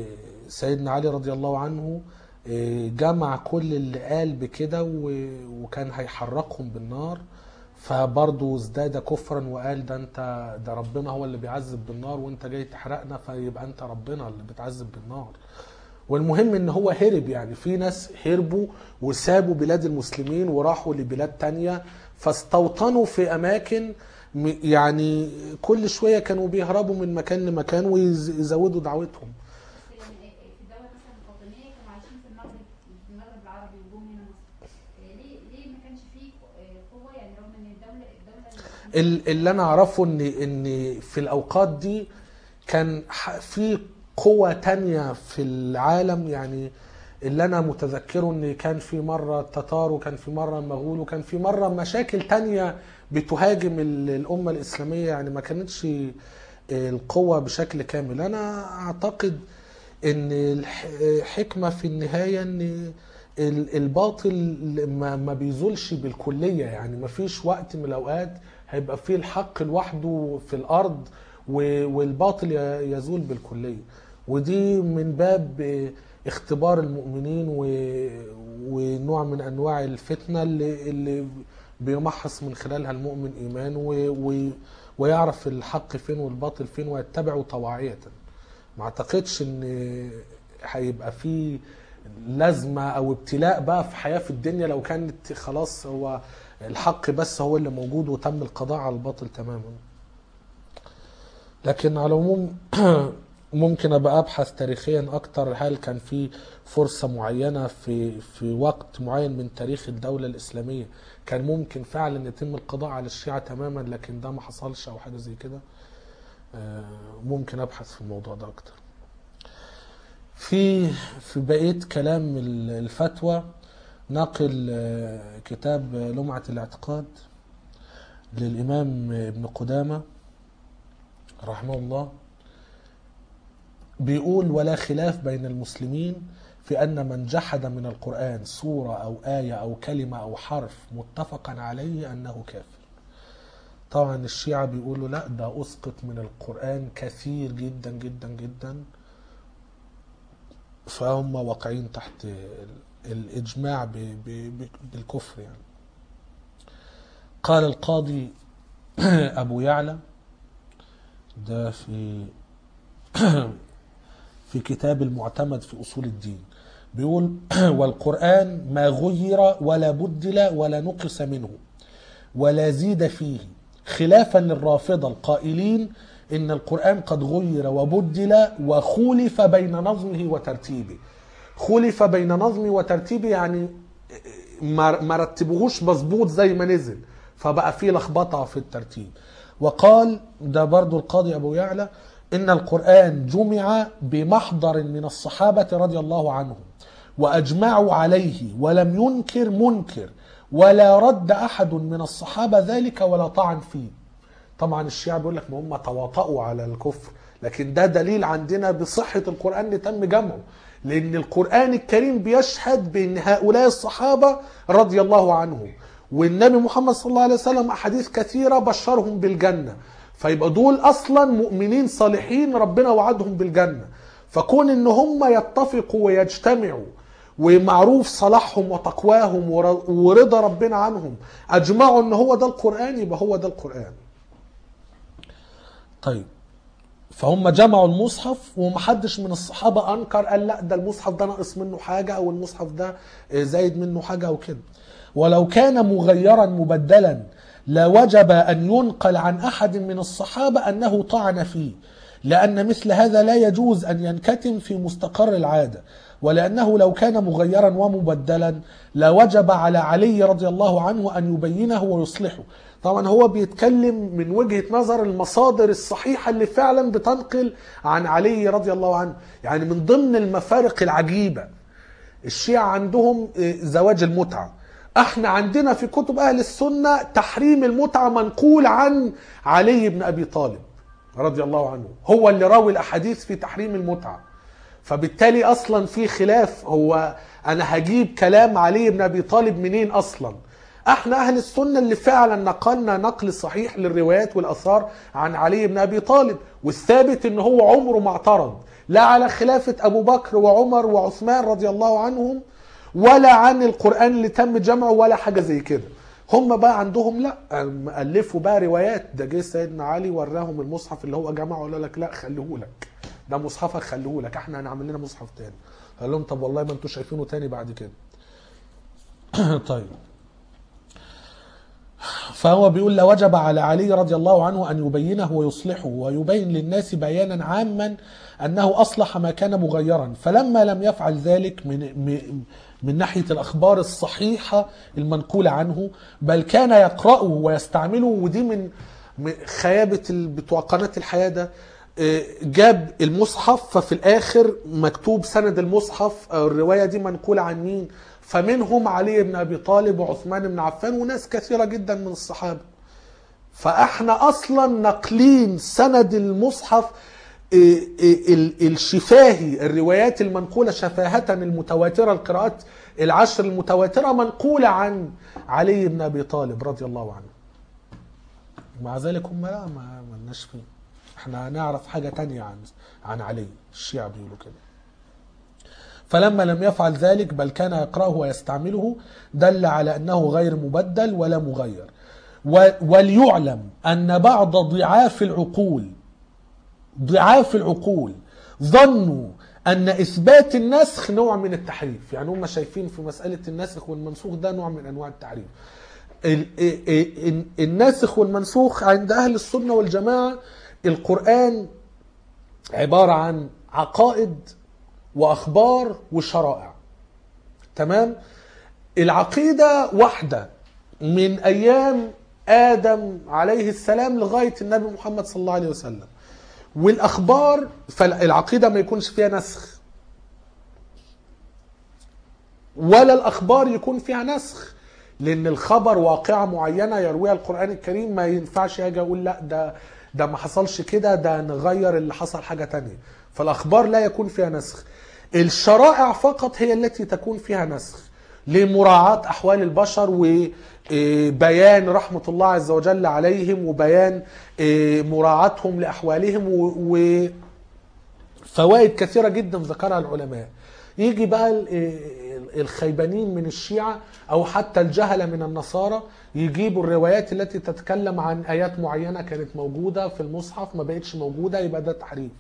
سيدنا علي رضي الله عنه آه، جمع كل اللي قال بكده و- وكان هيحرقهم بالنار فبرضه ازداد كفرا وقال ده انت ده ربنا هو اللي بيعذب بالنار وانت جاي تحرقنا فيبقى انت ربنا اللي بتعذب بالنار والمهم ان هو هرب يعني في ناس هربوا وسابوا بلاد المسلمين وراحوا لبلاد تانية فاستوطنوا في اماكن م- يعني كل شوية كانوا بيهربوا من مكان لمكان ويزودوا دعوتهم في في الدوله مثلا الفاطميه كانوا عايشين في المغرب في المغرب العربي وجم هنا مصر آه، ليه ليه ما كانش فيه آه، قوه يعني رغم ان الدوله الدوله ال- اللي انا اعرفه ان ان في الاوقات دي كان ح- في قوة تانية في العالم يعني اللي انا متذكره ان كان في مرة التتار وكان في مرة المغول وكان في مرة مشاكل تانية بتهاجم ال- الامة الاسلامية يعني ما كانتش القوة بشكل كامل انا اعتقد ان الحكمة في النهاية ان ال- الباطل ما ما بيزولش بالكلية يعني ما فيش وقت من الأوقات هيبقى فيه الحق لوحده في الأرض و- والباطل ي- يزول بالكلية ودي من باب اختبار المؤمنين و- ونوع من أنواع الفتنة اللي, اللي بيمحص من خلالها المؤمن إيمانه و- و- ويعرف الحق فين والباطل فين ويتبعه طواعية ما اعتقدش ان هيبقى في لازمه او ابتلاء بقى في حياه في الدنيا لو كانت خلاص هو الحق بس هو اللي موجود وتم القضاء على الباطل تماما لكن على العموم ممكن ابقى ابحث تاريخيا اكتر هل كان في فرصه معينه في في وقت معين من تاريخ الدوله الاسلاميه كان ممكن فعلا يتم القضاء على الشيعه تماما لكن ده ما حصلش او حاجه زي كده آه، ممكن ابحث في الموضوع ده اكتر في في بقيه كلام ال- الفتوى نقل آه، كتاب لمعه الاعتقاد للامام ابن قدامه رحمه الله بيقول ولا خلاف بين المسلمين في أن من جحد من القرآن سورة أو آية أو كلمة أو حرف متفقا عليه أنه كافر طبعا الشيعة بيقولوا لا ده أسقط من القرآن كثير جدا جدا جدا فهم واقعين تحت ال- الإجماع ب- ب- ب- بالكفر يعني قال القاضي أبو يعلى ده في في كتاب المعتمد في أصول الدين بيقول والقرآن ما غير ولا بدل ولا نقص منه ولا زيد فيه خلافا للرافضة القائلين إن القرآن قد غير وبدل وخولف بين نظمه وترتيبه خولف بين نظمه وترتيبه يعني ما ما رتبوهوش مظبوط زي ما نزل فبقى فيه لخبطه في الترتيب وقال ده برضو القاضي ابو يعلى ان القران جمع بمحضر من الصحابه رضي الله عنهم واجمعوا عليه ولم ينكر منكر ولا رد احد من الصحابه ذلك ولا طعن فيه طبعا الشيعة بيقول لك ما هم تواطؤوا على الكفر لكن ده دليل عندنا بصحة القرآن اللي تم جمعه لأن القرآن الكريم بيشهد بأن هؤلاء الصحابة رضي الله عنهم والنبي محمد صلى الله عليه وسلم أحاديث كثيرة بشرهم بالجنة فيبقى دول أصلا مؤمنين صالحين ربنا وعدهم بالجنة فكون ان هم يتفقوا ويجتمعوا ومعروف صلاحهم وتقواهم ور- ورضا ربنا عنهم اجمعوا ان هو ده القران يبقى هو ده القران طيب فهم جمعوا المصحف ومحدش من الصحابة أنكر قال لا ده المصحف ده ناقص منه حاجة أو المصحف ده زايد منه حاجة أو كده ولو كان مغيرا مبدلا لوجب أن ينقل عن أحد من الصحابة أنه طعن فيه لأن مثل هذا لا يجوز أن ينكتم في مستقر العادة ولأنه لو كان مغيرا ومبدلا لوجب على علي رضي الله عنه أن يبينه ويصلحه طبعا هو بيتكلم من وجهة نظر المصادر الصحيحة اللي فعلا بتنقل عن علي رضي الله عنه يعني من ضمن المفارق العجيبة الشيعة عندهم آه، زواج المتعة احنا عندنا في كتب اهل السنة تحريم المتعة منقول عن علي بن ابي طالب رضي الله عنه هو اللي راوي الاحاديث في تحريم المتعة فبالتالي اصلا في خلاف هو انا هجيب كلام علي بن ابي طالب منين اصلا احنا اهل السنه اللي فعلا نقلنا نقل صحيح للروايات والاثار عن علي بن ابي طالب والثابت ان هو عمره ما اعترض لا على خلافه ابو بكر وعمر وعثمان رضي الله عنهم ولا عن القران اللي تم جمعه ولا حاجه زي كده هم بقى عندهم لا الفوا بقى روايات ده جه سيدنا علي وراهم المصحف اللي هو جمعه وقال لك لا خليه لك ده مصحفك خليه لك احنا هنعمل لنا مصحف تاني قال لهم طب والله ما انتوا شايفينه تاني بعد كده طيب فهو بيقول لوجب على علي رضي الله عنه أن يبينه ويصلحه ويبين للناس بيانا عاما أنه أصلح ما كان مغيرا فلما لم يفعل ذلك من, من, من ناحية الأخبار الصحيحة المنقولة عنه بل كان يقرأه ويستعمله ودي من من خيابة ال- بتوع قناة الحياة ده آه، جاب المصحف ففي الآخر مكتوب سند المصحف آه، الرواية دي منقولة عن مين فمنهم علي بن أبي طالب وعثمان بن عفان وناس كثيرة جدا من الصحابة فاحنا اصلا ناقلين سند المصحف إيه، إيه، ال- الشفاهي الروايات المنقولة شفاهة المتواترة القراءات العشر المتواترة منقولة عن علي بن أبي طالب رضي الله عنه مع ذلك هم لا ما ملناش فيه احنا نعرف حاجة تانية عن عن علي الشيعة بيقولوا كده فلما لم يفعل ذلك بل كان يقرأه ويستعمله دل على أنه غير مبدل ولا مغير و- وليعلم أن بعض ضعاف العقول ضعاف العقول ظنوا أن إثبات النسخ نوع من التحريف يعني هم شايفين في مسألة النسخ والمنسوخ ده نوع من أنواع التحريف ال- ال- ال- الناسخ والمنسوخ عند أهل السنة والجماعة القرآن عبارة عن عقائد وأخبار وشرائع تمام العقيدة واحدة من أيام آدم عليه السلام لغاية النبي محمد صلى الله عليه وسلم والأخبار فالعقيدة ما يكونش فيها نسخ ولا الأخبار يكون فيها نسخ لأن الخبر واقعة معينة يرويها القرآن الكريم ما ينفعش أجي أقول لا ده ده ما حصلش كده ده نغير اللي حصل حاجة تانية فالاخبار لا يكون فيها نسخ الشرائع فقط هي التي تكون فيها نسخ لمراعاة احوال البشر وبيان رحمة الله عز وجل عليهم وبيان آه، مراعاتهم لاحوالهم و- و فوائد كثيرة جدا ذكرها العلماء يجي بقى ال- ال- الخيبانين من الشيعة أو حتى الجهلة من النصارى يجيبوا الروايات التي تتكلم عن آيات معينة كانت موجودة في المصحف ما بقتش موجودة يبقى ده تحريف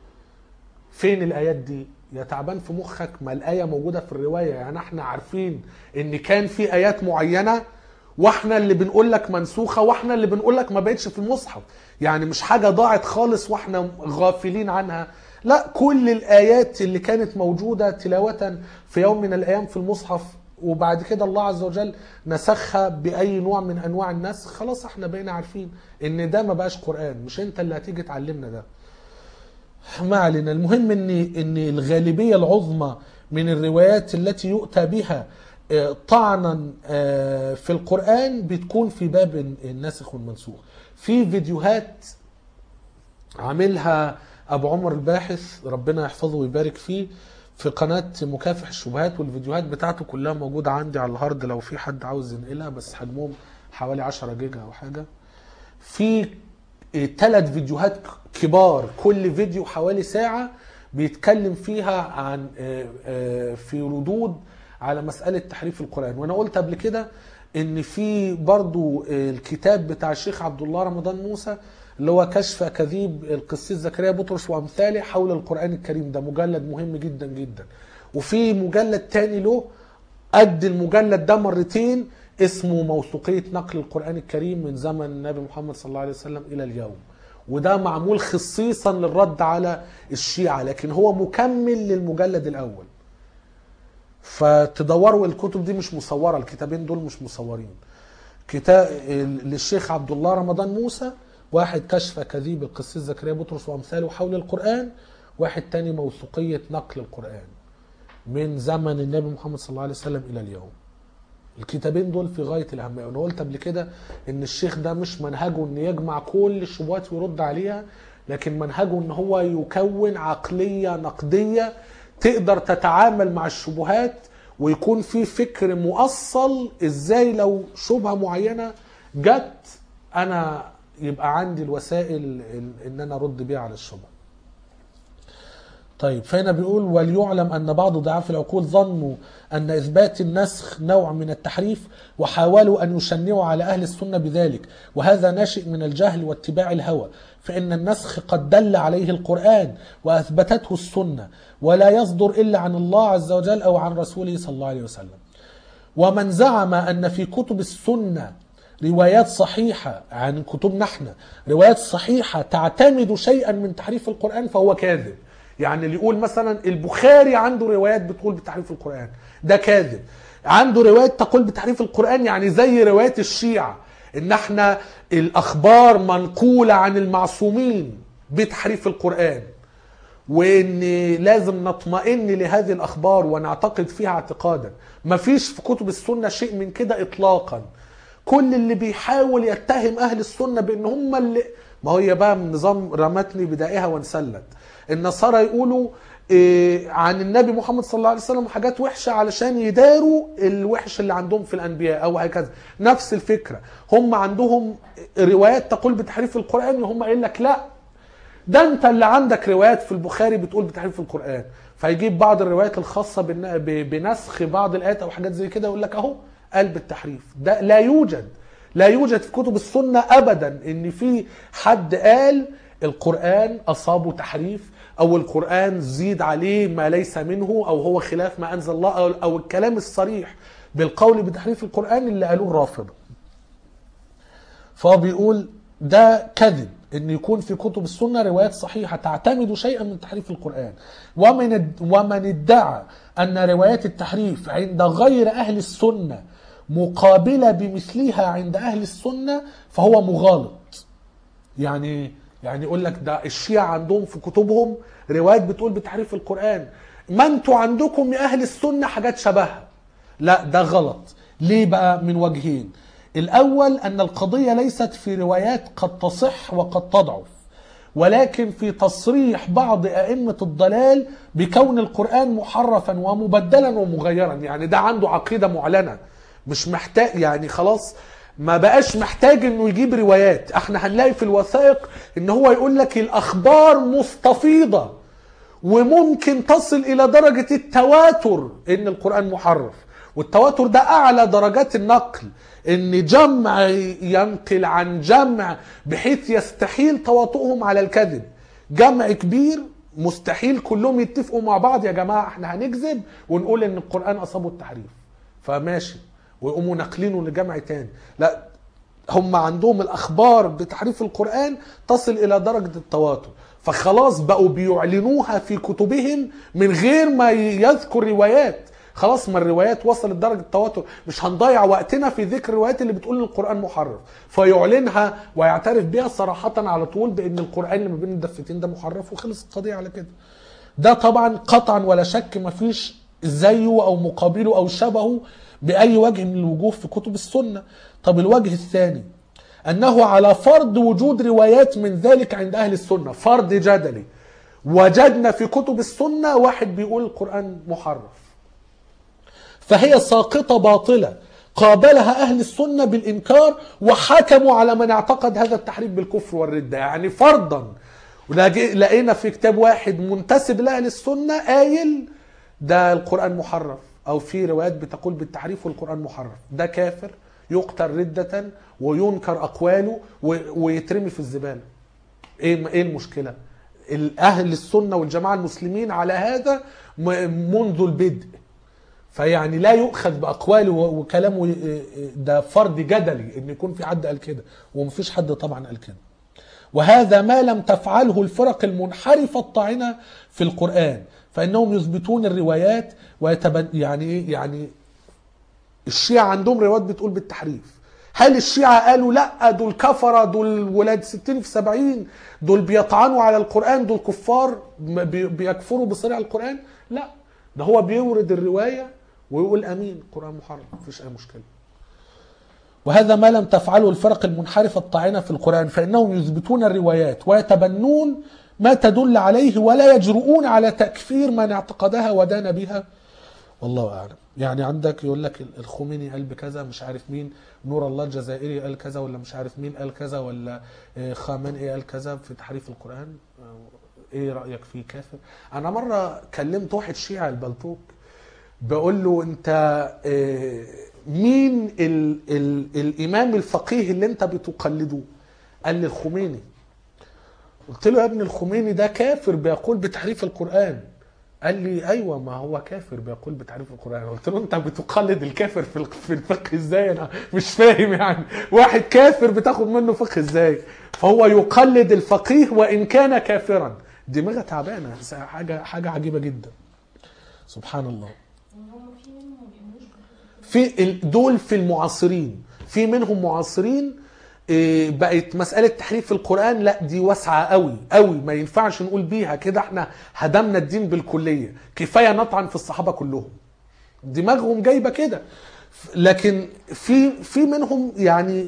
فين الآيات دي يا تعبان في مخك ما الآية موجودة في الرواية يعني احنا عارفين ان كان في آيات معينة واحنا اللي بنقول لك منسوخة واحنا اللي بنقول لك ما بقتش في المصحف يعني مش حاجة ضاعت خالص واحنا غافلين عنها لا كل الآيات اللي كانت موجودة تلاوة في يوم من الأيام في المصحف وبعد كده الله عز وجل نسخها بأي نوع من أنواع النسخ خلاص احنا بقينا عارفين ان ده ما بقاش قرآن مش انت اللي هتيجي تعلمنا ده ما علينا المهم ان ان الغالبيه العظمى من الروايات التي يؤتى بها آه، طعنا آه، في القران بتكون في باب الناسخ والمنسوخ في فيديوهات عاملها ابو عمر الباحث ربنا يحفظه ويبارك فيه في قناة مكافح الشبهات والفيديوهات بتاعته كلها موجودة عندي على الهارد لو في حد عاوز ينقلها بس حجمهم حوالي 10 جيجا او حاجة في ثلاث فيديوهات كبار كل فيديو حوالي ساعة بيتكلم فيها عن آه، آه، في ردود على مسألة تحريف القرآن وأنا قلت قبل كده إن في برضو آه، الكتاب بتاع الشيخ عبد الله رمضان موسى اللي هو كشف أكاذيب القسيس زكريا بطرس وأمثاله حول القرآن الكريم ده مجلد مهم جدا جدا وفي مجلد تاني له قد المجلد ده مرتين اسمه موثوقية نقل القرآن الكريم من زمن النبي محمد صلى الله عليه وسلم إلى اليوم وده معمول خصيصا للرد على الشيعة لكن هو مكمل للمجلد الأول فتدوروا الكتب دي مش مصورة الكتابين دول مش مصورين كتاب للشيخ عبد الله رمضان موسى واحد كشف كذيب القسيس زكريا بطرس وامثاله حول القران واحد تاني موثوقيه نقل القران من زمن النبي محمد صلى الله عليه وسلم الى اليوم الكتابين دول في غايه الاهميه وانا قلت قبل كده ان الشيخ ده مش منهجه ان يجمع كل الشبهات ويرد عليها لكن منهجه ان هو يكون عقليه نقديه تقدر تتعامل مع الشبهات ويكون في فكر مؤصل ازاي لو شبهه معينه جت انا يبقى عندي الوسائل ال- ان انا ارد بيها على الشبهه طيب فهنا بيقول وليعلم ان بعض ضعاف العقول ظنوا ان اثبات النسخ نوع من التحريف وحاولوا ان يشنعوا على اهل السنه بذلك وهذا ناشئ من الجهل واتباع الهوى فان النسخ قد دل عليه القران واثبتته السنه ولا يصدر الا عن الله عز وجل او عن رسوله صلى الله عليه وسلم ومن زعم ان في كتب السنه روايات صحيحه عن كتبنا احنا روايات صحيحه تعتمد شيئا من تحريف القران فهو كاذب يعني اللي يقول مثلا البخاري عنده روايات بتقول بتحريف القران ده كاذب عنده روايات تقول بتحريف القران يعني زي روايات الشيعه ان احنا الاخبار منقوله عن المعصومين بتحريف القران وان لازم نطمئن لهذه الاخبار ونعتقد فيها اعتقادا مفيش في كتب السنه شيء من كده اطلاقا كل اللي بيحاول يتهم اهل السنه بان هم اللي ما هي بقى من نظام رمتني بدائها وانسلت النصارى يقولوا إيه عن النبي محمد صلى الله عليه وسلم حاجات وحشه علشان يداروا الوحش اللي عندهم في الانبياء او هكذا نفس الفكره هم عندهم روايات تقول بتحريف القران وهم قايل لك لا ده انت اللي عندك روايات في البخاري بتقول بتحريف القران فيجيب بعض الروايات الخاصه بالن- ب- بنسخ بعض الايات او حاجات زي كده يقول لك اهو قال بالتحريف ده لا يوجد لا يوجد في كتب السنه ابدا ان في حد قال القران اصابه تحريف او القران زيد عليه ما ليس منه او هو خلاف ما انزل الله او, أو الكلام الصريح بالقول بتحريف القران اللي قالوه الرافضه فهو بيقول ده كذب ان يكون في كتب السنه روايات صحيحه تعتمد شيئا من تحريف القران ومن ومن ادعى ان روايات التحريف عند غير اهل السنه مقابله بمثلها عند اهل السنه فهو مغالط يعني يعني يقول لك ده الشيعة عندهم في كتبهم روايات بتقول بتحريف القرآن ما انتوا عندكم يا أهل السنة حاجات شبهها لا ده غلط ليه بقى من وجهين الأول أن القضية ليست في روايات قد تصح وقد تضعف ولكن في تصريح بعض أئمة الضلال بكون القرآن محرفا ومبدلا ومغيرا يعني ده عنده عقيدة معلنة مش محتاج يعني خلاص ما بقاش محتاج انه يجيب روايات احنا هنلاقي في الوثائق ان هو يقول لك الاخبار مستفيضة وممكن تصل الى درجة التواتر ان القرآن محرف والتواتر ده اعلى درجات النقل ان جمع ينقل عن جمع بحيث يستحيل تواطؤهم على الكذب جمع كبير مستحيل كلهم يتفقوا مع بعض يا جماعة احنا هنكذب ونقول ان القرآن اصابه التحريف فماشي ويقوموا ناقلينه لجمع تاني لا هم عندهم الاخبار بتحريف القران تصل الى درجه التواتر فخلاص بقوا بيعلنوها في كتبهم من غير ما يذكر روايات خلاص ما الروايات وصلت درجه التواتر مش هنضيع وقتنا في ذكر الروايات اللي بتقول ان القران محرف فيعلنها ويعترف بها صراحه على طول بان القران اللي ما بين الدفتين ده محرف وخلص القضيه على كده ده طبعا قطعا ولا شك ما فيش زيه او مقابله او شبهه باي وجه من الوجوه في كتب السنه طب الوجه الثاني انه على فرض وجود روايات من ذلك عند اهل السنه فرض جدلي وجدنا في كتب السنه واحد بيقول القران محرف فهي ساقطه باطله قابلها اهل السنه بالانكار وحكموا على من اعتقد هذا التحريف بالكفر والرده يعني فرضا ولقي- لقينا في كتاب واحد منتسب لاهل السنه قايل ده القران محرف او في روايات بتقول بالتحريف والقران محرف ده كافر يقتل رده وينكر اقواله و- ويترمي في الزباله ايه ايه المشكله الاهل السنه والجماعه المسلمين على هذا م- منذ البدء فيعني لا يؤخذ باقواله و- وكلامه ي- ده فرض جدلي ان يكون في حد قال كده ومفيش حد طبعا قال كده وهذا ما لم تفعله الفرق المنحرفه الطاعنه في القران فانهم يثبتون الروايات ويتبن يعني ايه يعني الشيعة عندهم روايات بتقول بالتحريف هل الشيعة قالوا لا دول كفرة دول ولاد ستين في سبعين دول بيطعنوا على القرآن دول كفار م- بي- بيكفروا بصريع القرآن لا ده هو بيورد الرواية ويقول أمين القرآن محرم مفيش أي مشكلة وهذا ما لم تفعله الفرق المنحرفة الطاعنة في القرآن فإنهم يثبتون الروايات ويتبنون ما تدل عليه ولا يجرؤون على تكفير من اعتقدها ودان بها والله اعلم يعني عندك يقول لك الخميني قال بكذا مش عارف مين نور الله الجزائري قال كذا ولا مش عارف مين قال كذا ولا آه، خامنئي قال كذا في تحريف القران آه، ايه رايك فيه كافر انا مره كلمت واحد شيعي البلطوك بقول له انت آه، مين ال ال الامام الفقيه اللي انت بتقلده قال لي الخميني قلت له يا ابن الخميني ده كافر بيقول بتحريف القرآن قال لي ايوه ما هو كافر بيقول بتحريف القرآن قلت له انت بتقلد الكافر في الق- في الفقه ازاي انا مش فاهم يعني واحد كافر بتاخد منه فقه ازاي فهو يقلد الفقيه وان كان كافرا دماغه تعبانه حاجه حاجه عجيبه جدا سبحان الله ان هم في منهم ما بيؤمنوش بالحكم في ال- دول في المعاصرين في منهم معاصرين إيه، بقت مسألة تحريف القرآن لا دي واسعة قوي قوي ما ينفعش نقول بيها كده احنا هدمنا الدين بالكلية كفاية نطعن في الصحابة كلهم دماغهم جايبة كده ف- لكن في في منهم يعني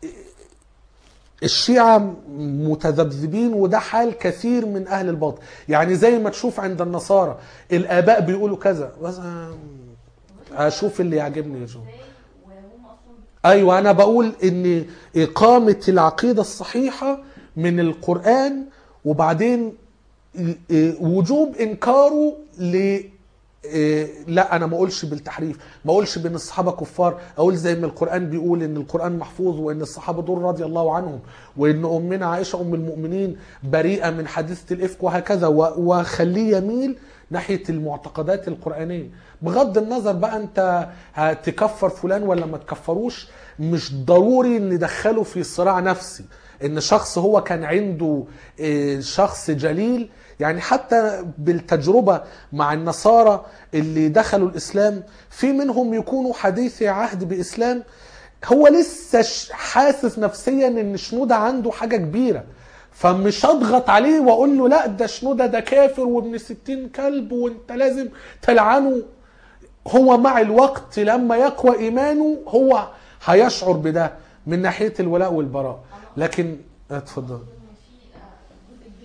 الشيعة متذبذبين وده حال كثير من أهل الباطل يعني زي ما تشوف عند النصارى الآباء بيقولوا كذا بس أشوف اللي يعجبني يا جو ازاي وهم اصلا ايوه انا بقول ان اقامه العقيده الصحيحه من القران وبعدين ي- ي- وجوب انكاره ل إيه، لا انا ما اقولش بالتحريف ما اقولش بان الصحابه كفار اقول زي ما القران بيقول ان القران محفوظ وان الصحابه دول رضي الله عنهم وان امنا عائشه ام المؤمنين بريئه من حادثه الافك وهكذا و- واخليه يميل ناحيه المعتقدات القرانيه بغض النظر بقى انت هتكفر فلان ولا ما تكفروش مش ضروري ندخله في صراع نفسي ان شخص هو كان عنده إيه، شخص جليل يعني حتى بالتجربة مع النصارى اللي دخلوا الإسلام في منهم يكونوا حديثي عهد بإسلام هو لسه ش- حاسس نفسيا ان شنودة عنده حاجة كبيرة فمش اضغط عليه واقول له لا ده شنودة ده كافر وابن ستين كلب وانت لازم تلعنه هو مع الوقت لما يقوى ايمانه هو هيشعر بده من ناحية الولاء والبراء لكن اتفضل ان في آه، جزء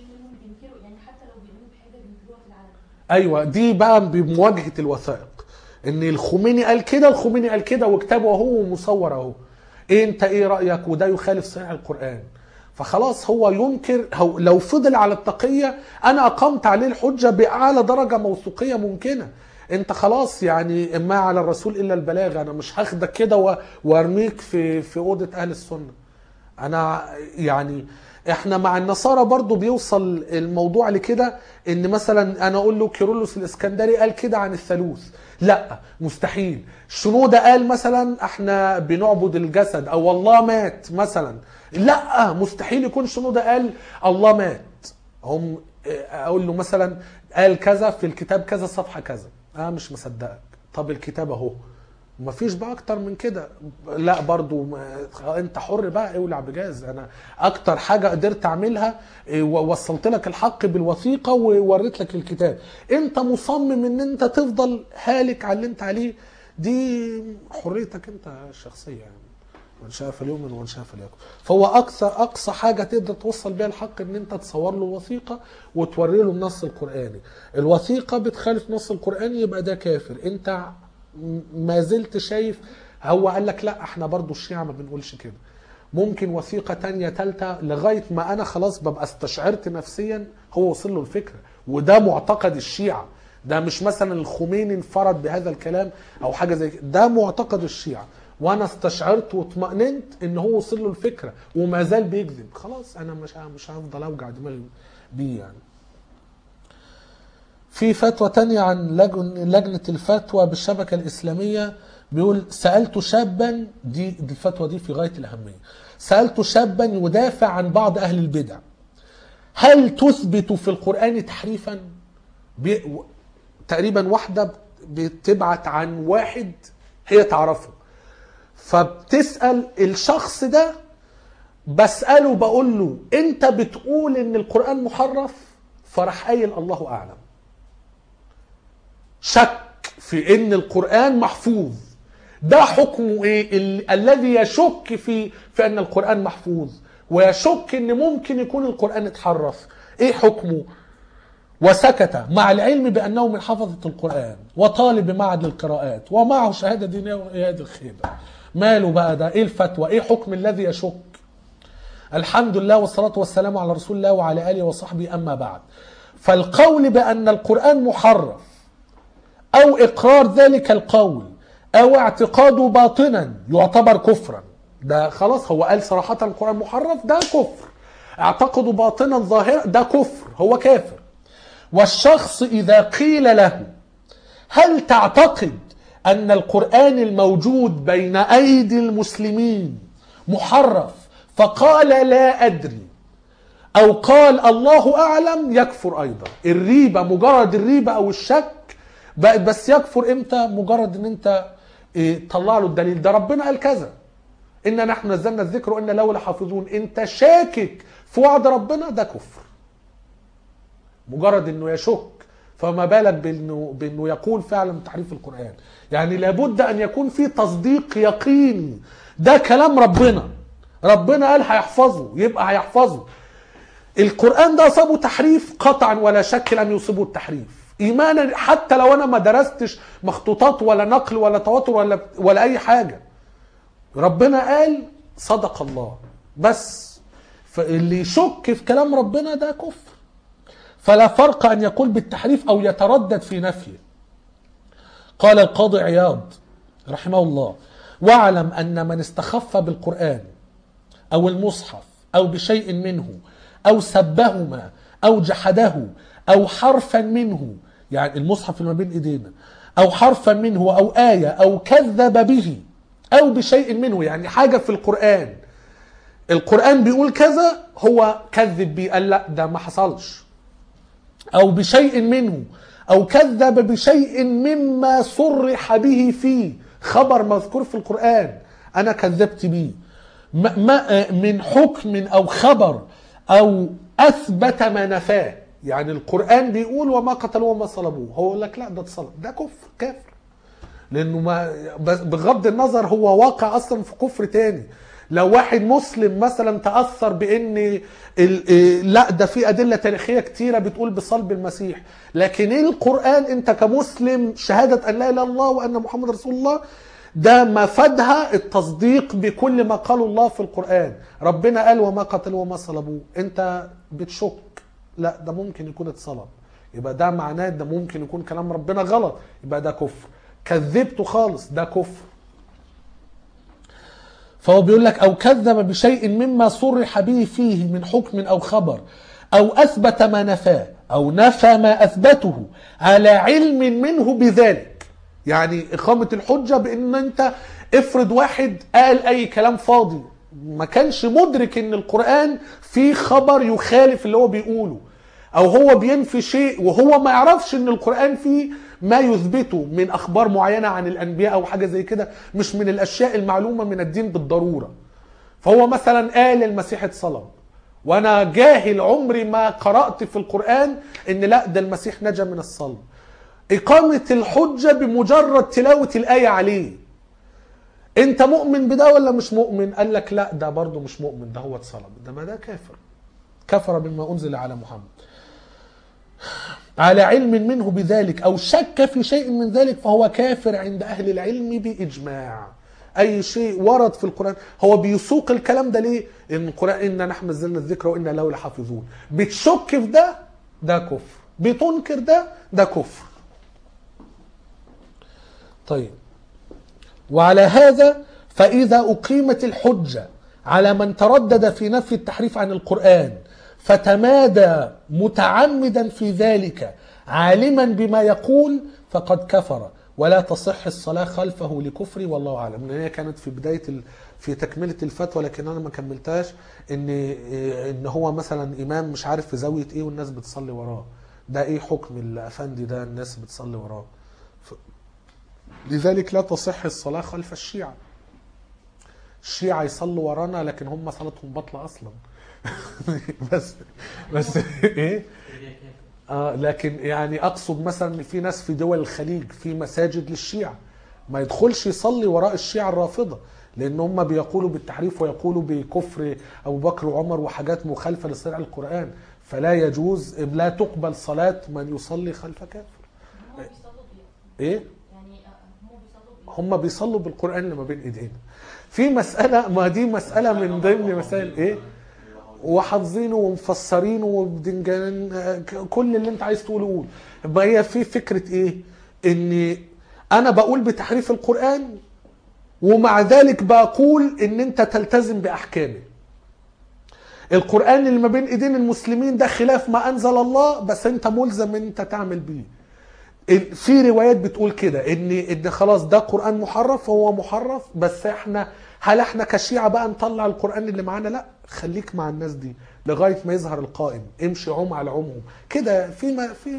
ايوه دي بقى بمواجهه الوثائق ان الخميني قال كده الخميني قال كده وكتابه اهو ومصور اهو ايه انت ايه رايك وده يخالف صحيح القران فخلاص هو ينكر هو لو فضل على التقيه انا اقمت عليه الحجه باعلى درجه موثوقيه ممكنه انت خلاص يعني ما على الرسول الا البلاغ انا مش هاخدك كده و- وارميك في في اوضه اهل السنه انا يعني احنا مع النصارى برضو بيوصل الموضوع لكده ان مثلا انا اقول له كيرلس الاسكندري قال كده عن الثالوث لا مستحيل شنودة قال مثلا احنا بنعبد الجسد او الله مات مثلا لا مستحيل يكون شنودة قال الله مات هم اقول له مثلا قال كذا في الكتاب كذا صفحة كذا انا مش مصدقك طب الكتاب اهو ما فيش بقى اكتر من كده لا برضو ما انت حر بقى اولع بجاز انا اكتر حاجه قدرت اعملها إيه، ووصلت لك الحق بالوثيقه ووريت لك الكتاب انت مصمم ان انت تفضل هالك على اللي انت عليه دي حريتك انت الشخصيه يعني من شاء فليؤمن ومن شاء فليكفر فهو اقصى اقصى حاجه تقدر توصل بيها الحق ان انت تصور له الوثيقه وتوري له النص القراني الوثيقه بتخالف نص القراني يبقى ده كافر انت م- ما زلت شايف هو قال لك لا احنا برضو الشيعة ما بنقولش كده ممكن وثيقة تانية تالتة لغاية ما أنا خلاص ببقى استشعرت نفسيا هو وصل له الفكرة وده معتقد الشيعة ده مش مثلا الخميني انفرد بهذا الكلام أو حاجة زي كده ده معتقد الشيعة وأنا استشعرت واطمأننت إن هو وصل له الفكرة وما زال بيكذب خلاص أنا مش مش هفضل أوجع دماغي بيه يعني في فتوى تانية عن لجن لجنة الفتوى بالشبكة الإسلامية بيقول سألت شابا دي, دي الفتوى دي في غاية الأهمية سألت شابا يدافع عن بعض أهل البدع هل تثبت في القرآن تحريفا بي و- تقريبا واحدة بتبعت عن واحد هي تعرفه فبتسأل الشخص ده بسأله بقول له انت بتقول ان القرآن محرف فراح قايل الله اعلم شك في ان القرآن محفوظ ده حكمه ايه ال- الذي يشك في في ان القرآن محفوظ ويشك ان ممكن يكون القرآن اتحرف ايه حكمه وسكت مع العلم بانه من حفظة القرآن وطالب معهد القراءات ومعه شهادة دينية وإياد الخيبة ماله بقى ده ايه الفتوى ايه حكم الذي يشك الحمد لله والصلاة والسلام على رسول الله وعلى آله وصحبه أما بعد فالقول بأن القرآن محرف أو إقرار ذلك القول أو اعتقاده باطنا يعتبر كفرا ده خلاص هو قال صراحة القرآن محرف ده كفر اعتقده باطنا ظاهرا ده كفر هو كافر والشخص إذا قيل له هل تعتقد أن القرآن الموجود بين أيدي المسلمين محرف فقال لا أدري أو قال الله أعلم يكفر أيضا الريبة مجرد الريبة أو الشك بقت بس يكفر إمتى مجرد أن أنت إيه، طلع له الدليل ده ربنا قال كذا إن نحن نزلنا الذكر وإن له لحافظون أنت شاكك في وعد ربنا ده كفر مجرد انه يشك فما بالك بانه بانه يقول فعلا تحريف القران يعني لابد ان يكون في تصديق يقيني ده كلام ربنا ربنا قال هيحفظه يبقى هيحفظه القران ده اصابه تحريف قطعا ولا شك لم يصيبه التحريف ايمانا حتى لو انا ما درستش مخطوطات ولا نقل ولا تواتر ولا ولا اي حاجه ربنا قال صدق الله بس فاللي يشك في كلام ربنا ده كفر فلا فرق أن يقول بالتحريف أو يتردد في نفيه قال القاضي عياض رحمه الله واعلم أن من استخف بالقرآن أو المصحف أو بشيء منه أو سبهما أو جحده أو حرفا منه يعني المصحف اللي ما بين إيدينا أو حرفا منه أو آية أو كذب به أو بشيء منه يعني حاجة في القرآن القرآن بيقول كذا هو كذب بيه قال لا ده ما حصلش أو بشيء منه أو كذب بشيء مما صرح به فيه خبر مذكور في القرآن أنا كذبت به ما- ما من حكم أو خبر أو أثبت ما نفاه يعني القرآن بيقول وما قتلوه وما صلبوه هو يقول لك لا ده اتصلب ده كفر كافر لانه ما بس- بغض النظر هو واقع اصلا في كفر تاني لو واحد مسلم مثلا تاثر بان ال- إيه، لا ده في ادله تاريخيه كتيره بتقول بصلب المسيح لكن القران انت كمسلم شهاده ان لا اله الا الله وان محمد رسول الله ده مفادها التصديق بكل ما قاله الله في القرآن ربنا قال وما قتلوه وما صلبوه انت بتشك لا ده ممكن يكون اتصلب يبقى ده معناه ده ممكن يكون كلام ربنا غلط يبقى ده كفر كذبته خالص ده كفر فهو بيقول لك او كذب بشيء مما صرح به فيه من حكم او خبر او اثبت ما نفاه او نفى ما اثبته على علم منه بذلك يعني اقامه الحجه بان انت افرض واحد قال اي كلام فاضي ما كانش مدرك ان القران فيه خبر يخالف اللي هو بيقوله او هو بينفي شيء وهو ما يعرفش ان القران فيه ما يثبته من اخبار معينه عن الانبياء او حاجه زي كده مش من الاشياء المعلومه من الدين بالضروره فهو مثلا قال المسيح اتصلب وانا جاهل عمري ما قرات في القران ان لا ده المسيح نجا من الصلب اقامه الحجه بمجرد تلاوه الايه عليه انت مؤمن بده ولا مش مؤمن قال لك لا ده برضه مش مؤمن ده هو اتصلب ده ما ده كافر كفر بما انزل على محمد على علم منه بذلك او شك في شيء من ذلك فهو كافر عند اهل العلم باجماع اي شيء ورد في القران هو بيسوق الكلام ده ليه ان القران انا نحن نزلنا الذكر وانا له لحافظون بتشك في ده ده كفر بتنكر ده ده كفر طيب وعلى هذا فإذا أقيمت الحجة على من تردد في نفي التحريف عن القرآن فتمادى متعمدا في ذلك عالما بما يقول فقد كفر ولا تصح الصلاة خلفه لكفر والله أعلم إن هي كانت في بداية ال... في تكملة الفتوى لكن أنا ما كملتهاش إن إن هو مثلا إمام مش عارف في زاوية إيه والناس بتصلي وراه ده إيه حكم الأفندي ده الناس بتصلي وراه ف... لذلك لا تصح الصلاة خلف الشيعة الشيعة يصلوا ورانا لكن هم صلاتهم باطلة أصلا بس بس إيه آه لكن يعني أقصد مثلا إن في ناس في دول الخليج في مساجد للشيعة ما يدخلش يصلي وراء الشيعة الرافضة لأن هم بيقولوا بالتحريف ويقولوا بكفر أبو بكر وعمر وحاجات مخالفة لصريع القرآن فلا يجوز لا تقبل صلاة من يصلي خلف كافر هم بيصلوا بيه إيه؟ يعني آه، هم بيصلوا بيه هم بيصلوا بالقران اللي ما بين ايدينا في مساله ما دي مساله من ضمن مسائل ايه وحافظينه ومفسرينه وبدنجان آه، ك- كل اللي انت عايز تقوله قول يبقى هي في فكره ايه ان انا بقول بتحريف القران ومع ذلك بقول ان انت تلتزم باحكامه القران اللي ما بين ايدين المسلمين ده خلاف ما انزل الله بس انت ملزم ان انت تعمل بيه ال- في روايات بتقول كده ان ان خلاص ده قران محرف هو محرف بس احنا هل احنا كشيعه بقى نطلع القران اللي معانا لا خليك مع الناس دي لغايه ما يظهر القائم امشي عم على عمهم كده في ما في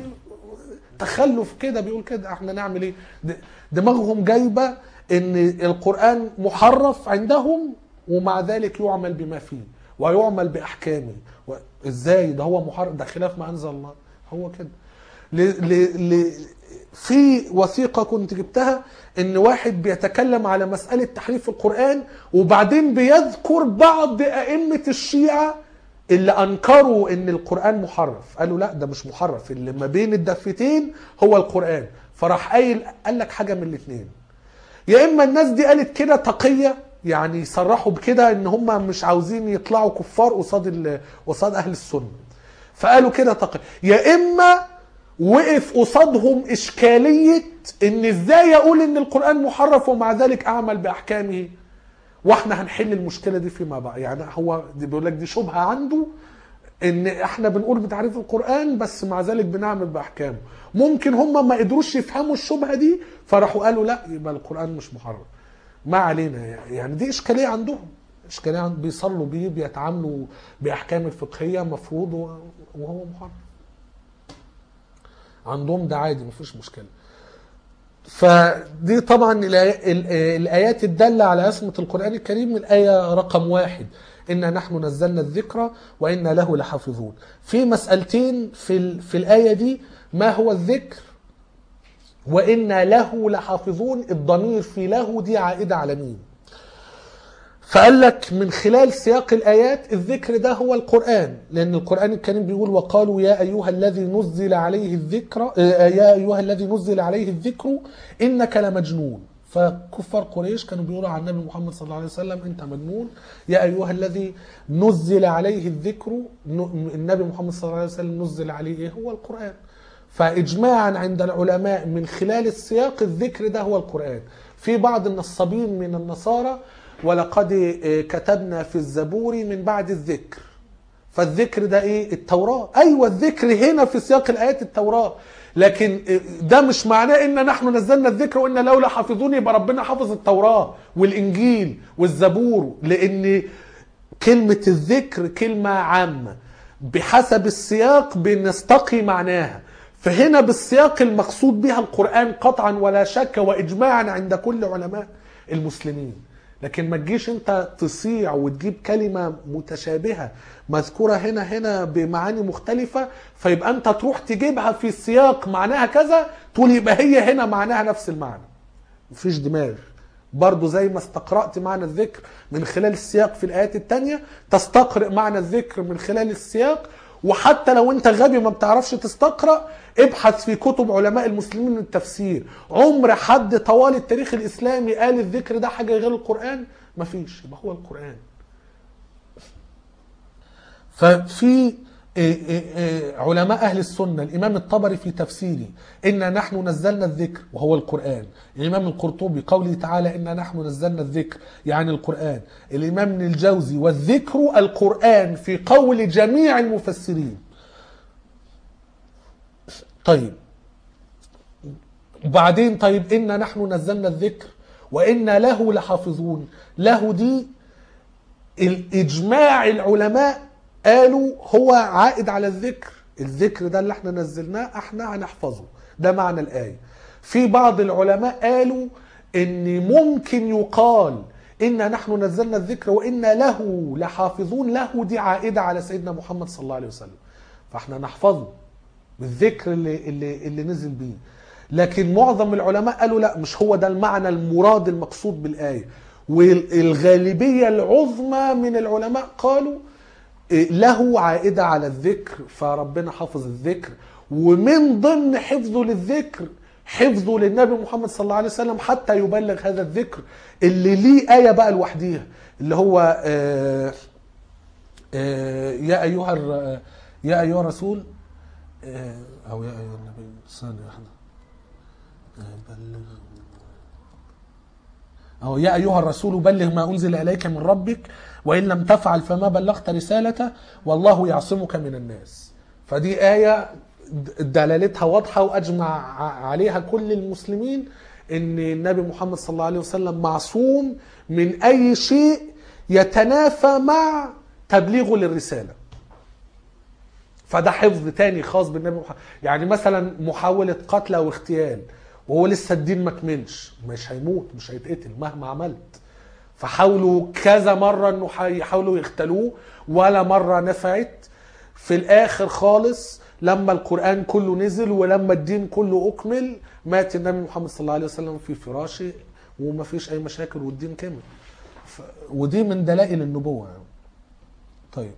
تخلف كده بيقول كده احنا نعمل ايه د- دماغهم جايبه ان القران محرف عندهم ومع ذلك يعمل بما فيه ويعمل باحكامه و- ازاي ده هو محرف ده خلاف ما انزل الله هو كده ل... ل... ل... في وثيقة كنت جبتها ان واحد بيتكلم على مسألة تحريف القرآن وبعدين بيذكر بعض أئمة الشيعة اللي أنكروا ان القرآن محرف قالوا لا ده مش محرف اللي ما بين الدفتين هو القرآن فراح قايل قال لك حاجة من الاثنين يا اما الناس دي قالت كده تقيه يعني صرحوا بكده ان هم مش عاوزين يطلعوا كفار قصاد ال- قصاد اهل السنه فقالوا كده تقيه يا اما وقف قصادهم اشكاليه ان ازاي اقول ان القران محرف ومع ذلك اعمل باحكامه واحنا هنحل المشكله دي فيما بعد يعني هو دي بيقول لك دي شبهه عنده ان احنا بنقول بتعريف القران بس مع ذلك بنعمل باحكامه ممكن هم ما قدروش يفهموا الشبهه دي فراحوا قالوا لا يبقى القران مش محرم ما علينا يعني دي اشكاليه عندهم اشكاليه عند بيصلوا بيه بيتعاملوا باحكام الفقهيه مفروض و- وهو محرم عندهم ده عادي مفيش مشكله فدي طبعا الآي- ال- الآيات الدالة على عصمة القرآن الكريم الآية رقم واحد إنا نحن نزلنا الذكر وإنا له لحافظون في مسألتين في, ال- في الآية دي ما هو الذكر وإنا له لحافظون الضمير في له دي عائدة على مين فقال لك من خلال سياق الآيات الذكر ده هو القرآن لأن القرآن الكريم بيقول وقالوا يا أيها الذي نزل عليه الذكر آه، يا أيها الذي نزل عليه الذكر إنك لمجنون فكفار قريش كانوا بيقولوا عن النبي محمد صلى الله عليه وسلم انت مجنون يا ايها الذي نزل عليه الذكر ن- النبي محمد صلى الله عليه وسلم نزل عليه ايه هو القران فاجماعا عند العلماء من خلال السياق الذكر ده هو القران في بعض النصابين من النصارى ولقد آه، كتبنا في الزبور من بعد الذكر فالذكر ده ايه التوراة ايوه الذكر هنا في سياق الايات التوراة لكن ده مش معناه ان نحن نزلنا الذكر وان لولا حافظون يبقى ربنا حافظ التوراة والانجيل والزبور لان كلمة الذكر كلمة عامة بحسب السياق بنستقي معناها فهنا بالسياق المقصود بها القرآن قطعا ولا شك وإجماعا عند كل علماء المسلمين لكن ما تجيش انت تصيع وتجيب كلمة متشابهة مذكورة هنا هنا بمعاني مختلفة فيبقى انت تروح تجيبها في سياق معناها كذا تقول يبقى هي هنا معناها نفس المعنى مفيش دماغ برضو زي ما استقرأت معنى الذكر من خلال السياق في الآيات التانية تستقرئ معنى الذكر من خلال السياق وحتى لو انت غبي ما بتعرفش تستقرأ ابحث في كتب علماء المسلمين من التفسير عمر حد طوال التاريخ الإسلامي قال الذكر ده حاجة غير القرآن مفيش يبقى هو القرآن ففي إيه إيه إيه علماء أهل السنة الإمام الطبري في تفسيره إنا نحن نزلنا الذكر وهو القرآن الإمام القرطبي قوله تعالى إنا نحن نزلنا الذكر يعني القرآن الإمام ابن الجوزي والذكر القرآن في قول جميع المفسرين طيب وبعدين طيب إنا نحن نزلنا الذكر وإنا له لحافظون له دي الإجماع العلماء قالوا هو عائد على الذكر الذكر ده اللي احنا نزلناه احنا هنحفظه ده معنى الآية في بعض العلماء قالوا ان ممكن يقال إنا نحن نزلنا الذكر وإنا له لحافظون له دي عائدة على سيدنا محمد صلى الله عليه وسلم فاحنا نحفظه بالذكر اللي, اللي, اللي نزل بيه لكن معظم العلماء قالوا لا مش هو ده المعنى المراد المقصود بالآية والغالبية العظمى من العلماء قالوا له عائدة على الذكر فربنا حافظ الذكر ومن ضمن حفظه للذكر حفظه للنبي محمد صلى الله عليه وسلم حتى يبلغ هذا الذكر اللي ليه آية بقى لوحديها اللي هو آه آه يا أيها الر- يا أيها الرسول آه أو يا أيها النبي ثانية واحدة آه، بلغ أو يا أيها الرسول بلغ ما أنزل إليك من ربك وإن لم تفعل فما بلغت رسالته والله يعصمك من الناس فدي آية د- دلالتها واضحة وأجمع ع- عليها كل المسلمين إن النبي محمد صلى الله عليه وسلم معصوم من أي شيء يتنافى مع تبليغه للرسالة فده حفظ تاني خاص بالنبي محمد يعني مثلا محاولة قتل أو اغتيال وهو لسه الدين ما كملش مش هيموت مش هيتقتل مهما عملت فحاولوا كذا مرة انه يحاولوا يختلوه ولا مرة نفعت في الاخر خالص لما القرآن كله نزل ولما الدين كله اكمل مات النبي محمد صلى الله عليه وسلم في فراشه وما فيش اي مشاكل والدين كمل ف... ودي من دلائل النبوة يعني. طيب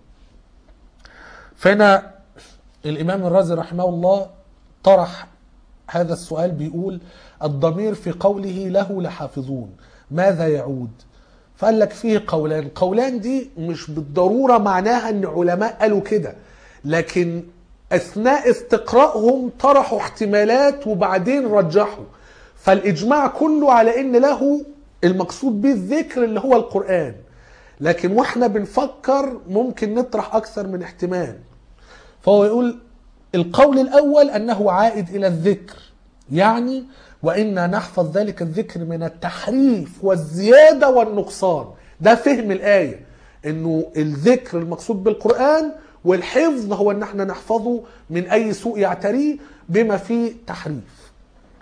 فهنا الامام الرازي رحمه الله طرح هذا السؤال بيقول الضمير في قوله له لحافظون ماذا يعود فقال لك فيه قولان قولان دي مش بالضرورة معناها ان علماء قالوا كده لكن اثناء استقرائهم طرحوا احتمالات وبعدين رجحوا فالاجماع كله على ان له المقصود به الذكر اللي هو القرآن لكن واحنا بنفكر ممكن نطرح اكثر من احتمال فهو يقول القول الأول أنه عائد إلى الذكر يعني وإنا نحفظ ذلك الذكر من التحريف والزيادة والنقصان ده فهم الآية أنه الذكر المقصود بالقرآن والحفظ هو أن احنا نحفظه من أي سوء يعتريه بما فيه تحريف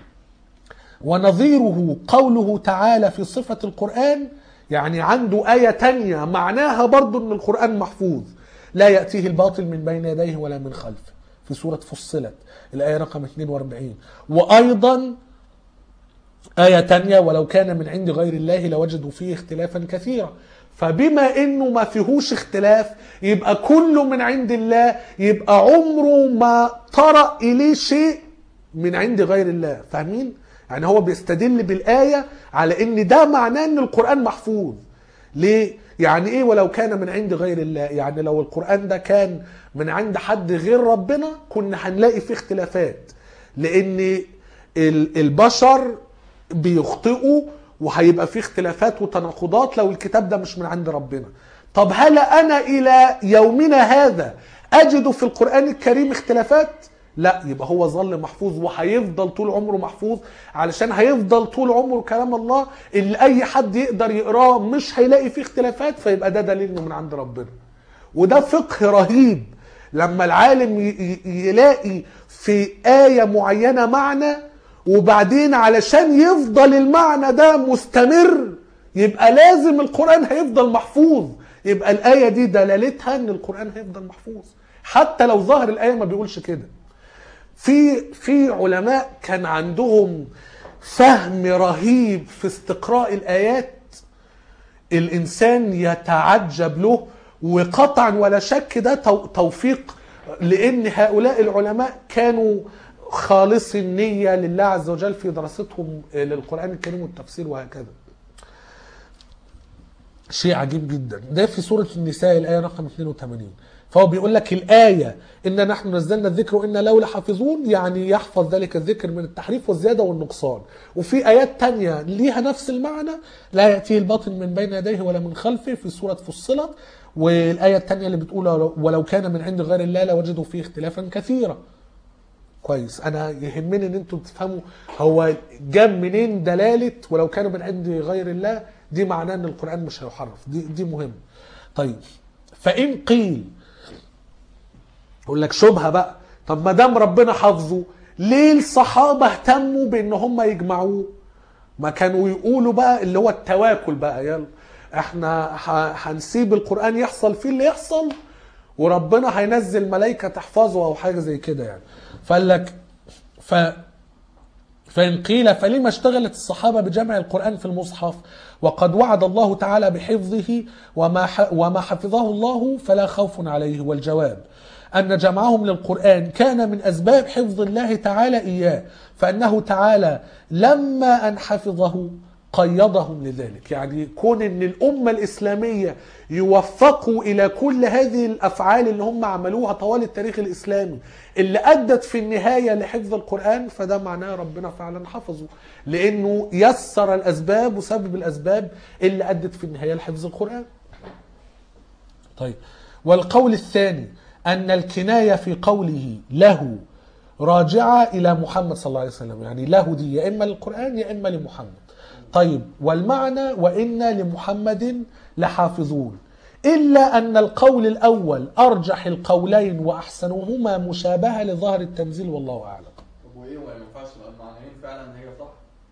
ونظيره قوله تعالى في صفة القرآن يعني عنده آية تانية معناها برضو أن القرآن محفوظ لا يأتيه الباطل من بين يديه ولا من خلفه في سورة فصلت الآية رقم 42 وأيضا آية تانية ولو كان من عند غير الله لوجدوا فيه اختلافا كثيرا فبما انه ما فيهوش اختلاف يبقى كله من عند الله يبقى عمره ما طرأ اليه شيء من عند غير الله فاهمين يعني هو بيستدل بالآية على ان ده معناه ان القرآن محفوظ ليه يعني ايه ولو كان من عند غير الله يعني لو القرآن ده كان من عند حد غير ربنا كنا هنلاقي فيه اختلافات لان ال- البشر بيخطئوا وهيبقى فيه اختلافات وتناقضات لو الكتاب ده مش من عند ربنا طب هل انا الى يومنا هذا اجد في القرآن الكريم اختلافات لا يبقى هو ظل محفوظ وهيفضل طول عمره محفوظ علشان هيفضل طول عمره كلام الله اللي اي حد يقدر يقراه مش هيلاقي فيه اختلافات فيبقى ده دليل انه من عند ربنا وده فقه رهيب لما العالم ي- ي- يلاقي في آية معينة معنى وبعدين علشان يفضل المعنى ده مستمر يبقى لازم القرآن هيفضل محفوظ يبقى الآية دي دلالتها ان القرآن هيفضل محفوظ حتى لو ظهر الآية ما بيقولش كده في في علماء كان عندهم فهم رهيب في استقراء الآيات الانسان يتعجب له وقطعا ولا شك ده تو- توفيق لان هؤلاء العلماء كانوا خالص النية لله عز وجل في دراستهم للقرآن الكريم والتفسير وهكذا شيء عجيب جدا ده في سورة النساء الآية رقم 82 فهو بيقول لك الآية إن نحن نزلنا الذكر وإنا له لحافظون يعني يحفظ ذلك الذكر من التحريف والزيادة والنقصان وفي آيات تانية ليها نفس المعنى لا يأتيه الباطل من بين يديه ولا من خلفه في سورة فصلت والآية التانية اللي بتقول ولو كان من عند غير الله لوجدوا فيه اختلافا كثيرا كويس انا يهمني ان انتم تفهموا هو جاب منين دلاله ولو كانوا من عند غير الله دي معناه ان القران مش هيحرف دي دي مهم طيب فان قيل يقول لك شبهه بقى طب ما دام ربنا حافظه ليه الصحابه اهتموا بان هم يجمعوه ما كانوا يقولوا بقى اللي هو التواكل بقى يلا احنا ه- هنسيب القران يحصل فيه اللي يحصل وربنا هينزل ملائكه تحفظه او حاجه زي كده يعني فقال لك ف فإن قيل فلما اشتغلت الصحابة بجمع القرآن في المصحف وقد وعد الله تعالى بحفظه وما ح... وما حفظه الله فلا خوف عليه والجواب أن جمعهم للقرآن كان من أسباب حفظ الله تعالى إياه فأنه تعالى لما أن حفظه قيضهم لذلك يعني كون ان الامه الاسلاميه يوفقوا الى كل هذه الافعال اللي هم عملوها طوال التاريخ الاسلامي اللي ادت في النهايه لحفظ القران فده معناه ربنا فعلا حفظه لانه يسر الاسباب وسبب الاسباب اللي ادت في النهايه لحفظ القران طيب والقول الثاني أن الكناية في قوله له راجعة إلى محمد صلى الله عليه وسلم يعني له دي يا إما للقرآن يا إما لمحمد طيب والمعنى وإنا لمحمد لحافظون إلا أن القول الأول أرجح القولين وأحسنهما مشابهة لظاهر التنزيل والله أعلم طب وايه ولا ما ينفعش يبقى المعنيين فعلا هي صح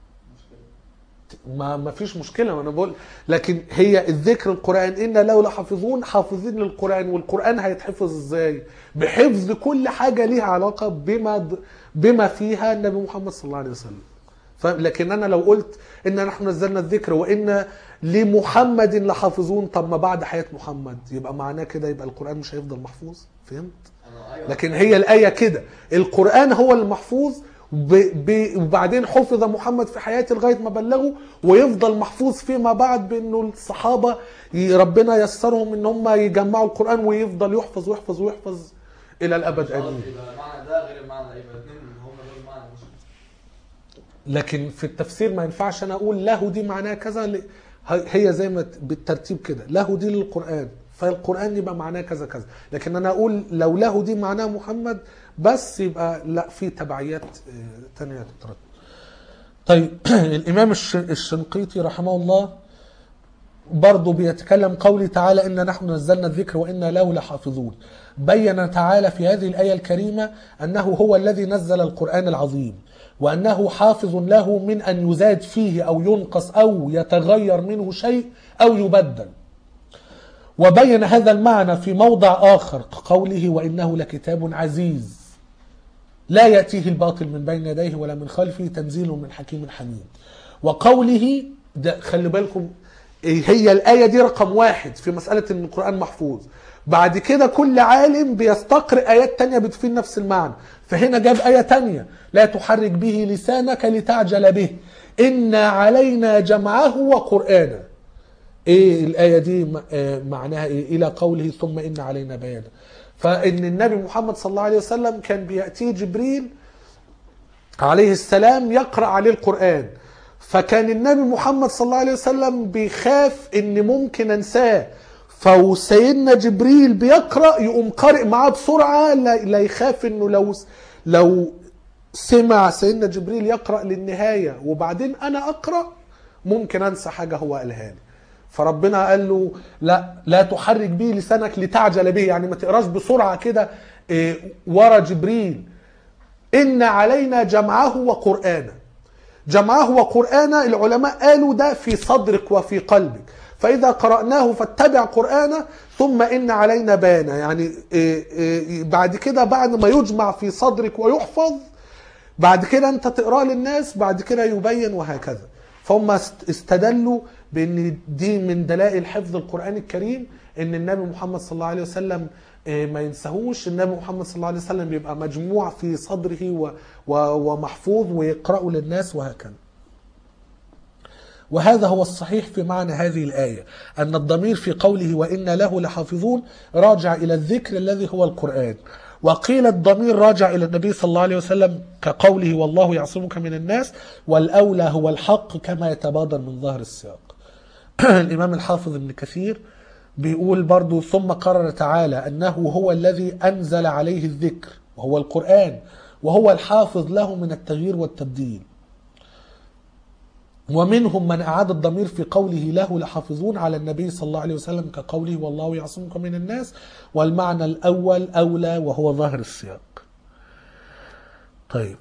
مشكله ما ما فيش مشكله ما انا بقول لكن هي الذكر القران ان لو لحافظون حافظين للقران والقران هيتحفظ ازاي بحفظ كل حاجه ليها علاقه بما د- بما فيها النبي محمد صلى الله عليه وسلم ف- لكن انا لو قلت ان نحن نزلنا الذكر وان لمحمد لحافظون طب ما بعد حياه محمد يبقى معناه كده يبقى القران مش هيفضل محفوظ فهمت انا ايوه لكن هي الآية كده القرآن هو المحفوظ ب... ب... وبعدين حفظ محمد في حياته لغاية ما بلغه ويفضل محفوظ فيما بعد بأنه الصحابة ي- ربنا يسرهم ان هم يجمعوا القرآن ويفضل يحفظ ويحفظ ويحفظ إلى الأبد خلاص آمين يبقى المعنى ده غير المعنى ده يبقى الاثنين هم دول المعنى مش لكن في التفسير ما ينفعش أنا أقول له دي معناها كذا ل- هي هي زي ما ت- بالترتيب كده له دي للقرآن فالقرآن يبقى معناه كذا كذا لكن أنا أقول لو له دي معناه محمد بس يبقى لا في تبعيات آه، تانية تترتب طيب الإمام الش- الشنقيطي رحمه الله برضه بيتكلم قوله تعالى إن نحن نزلنا الذكر وإنا له لحافظون بين تعالى في هذه الآية الكريمة أنه هو الذي نزل القرآن العظيم وأنه حافظ له من أن يزاد فيه أو ينقص أو يتغير منه شيء أو يبدل وبين هذا المعنى في موضع آخر كقوله وإنه لكتاب عزيز لا يأتيه الباطل من بين يديه ولا من خلفه تنزيل من حكيم حميد وقوله ده خلي بالكم هي الآية دي رقم واحد في مسألة ان القرآن محفوظ بعد كده كل عالم بيستقرئ آيات تانية بتفيد نفس المعنى فهنا جاب آية تانية لا تحرك به لسانك لتعجل به إن علينا جمعه وقرآنه ايه الآية دي م- آه معناها ايه الى قوله ثم ان علينا بيانه فان النبي محمد صلى الله عليه وسلم كان بيأتيه جبريل عليه السلام يقرأ عليه القرآن فكان النبي محمد صلى الله عليه وسلم بيخاف ان ممكن انساه فسيدنا جبريل بيقرأ يقوم قارئ معاه بسرعة لا, لا يخاف انه لو لو سمع سيدنا جبريل يقرأ للنهاية وبعدين انا اقرأ ممكن انسى حاجة هو قالها لي فربنا قال له لا لا تحرك به لسانك لتعجل به يعني ما تقراش بسرعة كده إيه، ورا جبريل إن علينا جمعه وقرآنه جمعه وقرآنه العلماء قالوا ده في صدرك وفي قلبك فإذا قرأناه فاتبع قرآنه ثم إن علينا بيانه يعني إيه إيه بعد كده بعد ما يجمع في صدرك ويحفظ بعد كده انت تقراه للناس بعد كده يبين وهكذا فهم است- استدلوا بان دي من دلائل حفظ القران الكريم ان النبي محمد صلى الله عليه وسلم آه، ما ينساهوش النبي محمد صلى الله عليه وسلم بيبقى مجموع في صدره و و ومحفوظ ويقرأه للناس وهكذا وهذا هو الصحيح في معنى هذه الآية أن الضمير في قوله وإن له لحافظون راجع إلى الذكر الذي هو القرآن وقيل الضمير راجع إلى النبي صلى الله عليه وسلم كقوله والله يعصمك من الناس والأولى هو الحق كما يتبادر من ظهر السياق الإمام الحافظ ابن كثير بيقول برضو ثم قرر تعالى أنه هو الذي أنزل عليه الذكر وهو القرآن وهو الحافظ له من التغيير والتبديل ومنهم من أعاد الضمير في قوله له لحافظون على النبي صلى الله عليه وسلم كقوله والله يعصمك من الناس والمعنى الأول أولى وهو ظاهر السياق طيب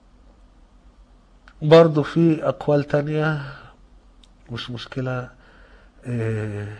برضو في أقوال تانية مش مشكلة إيه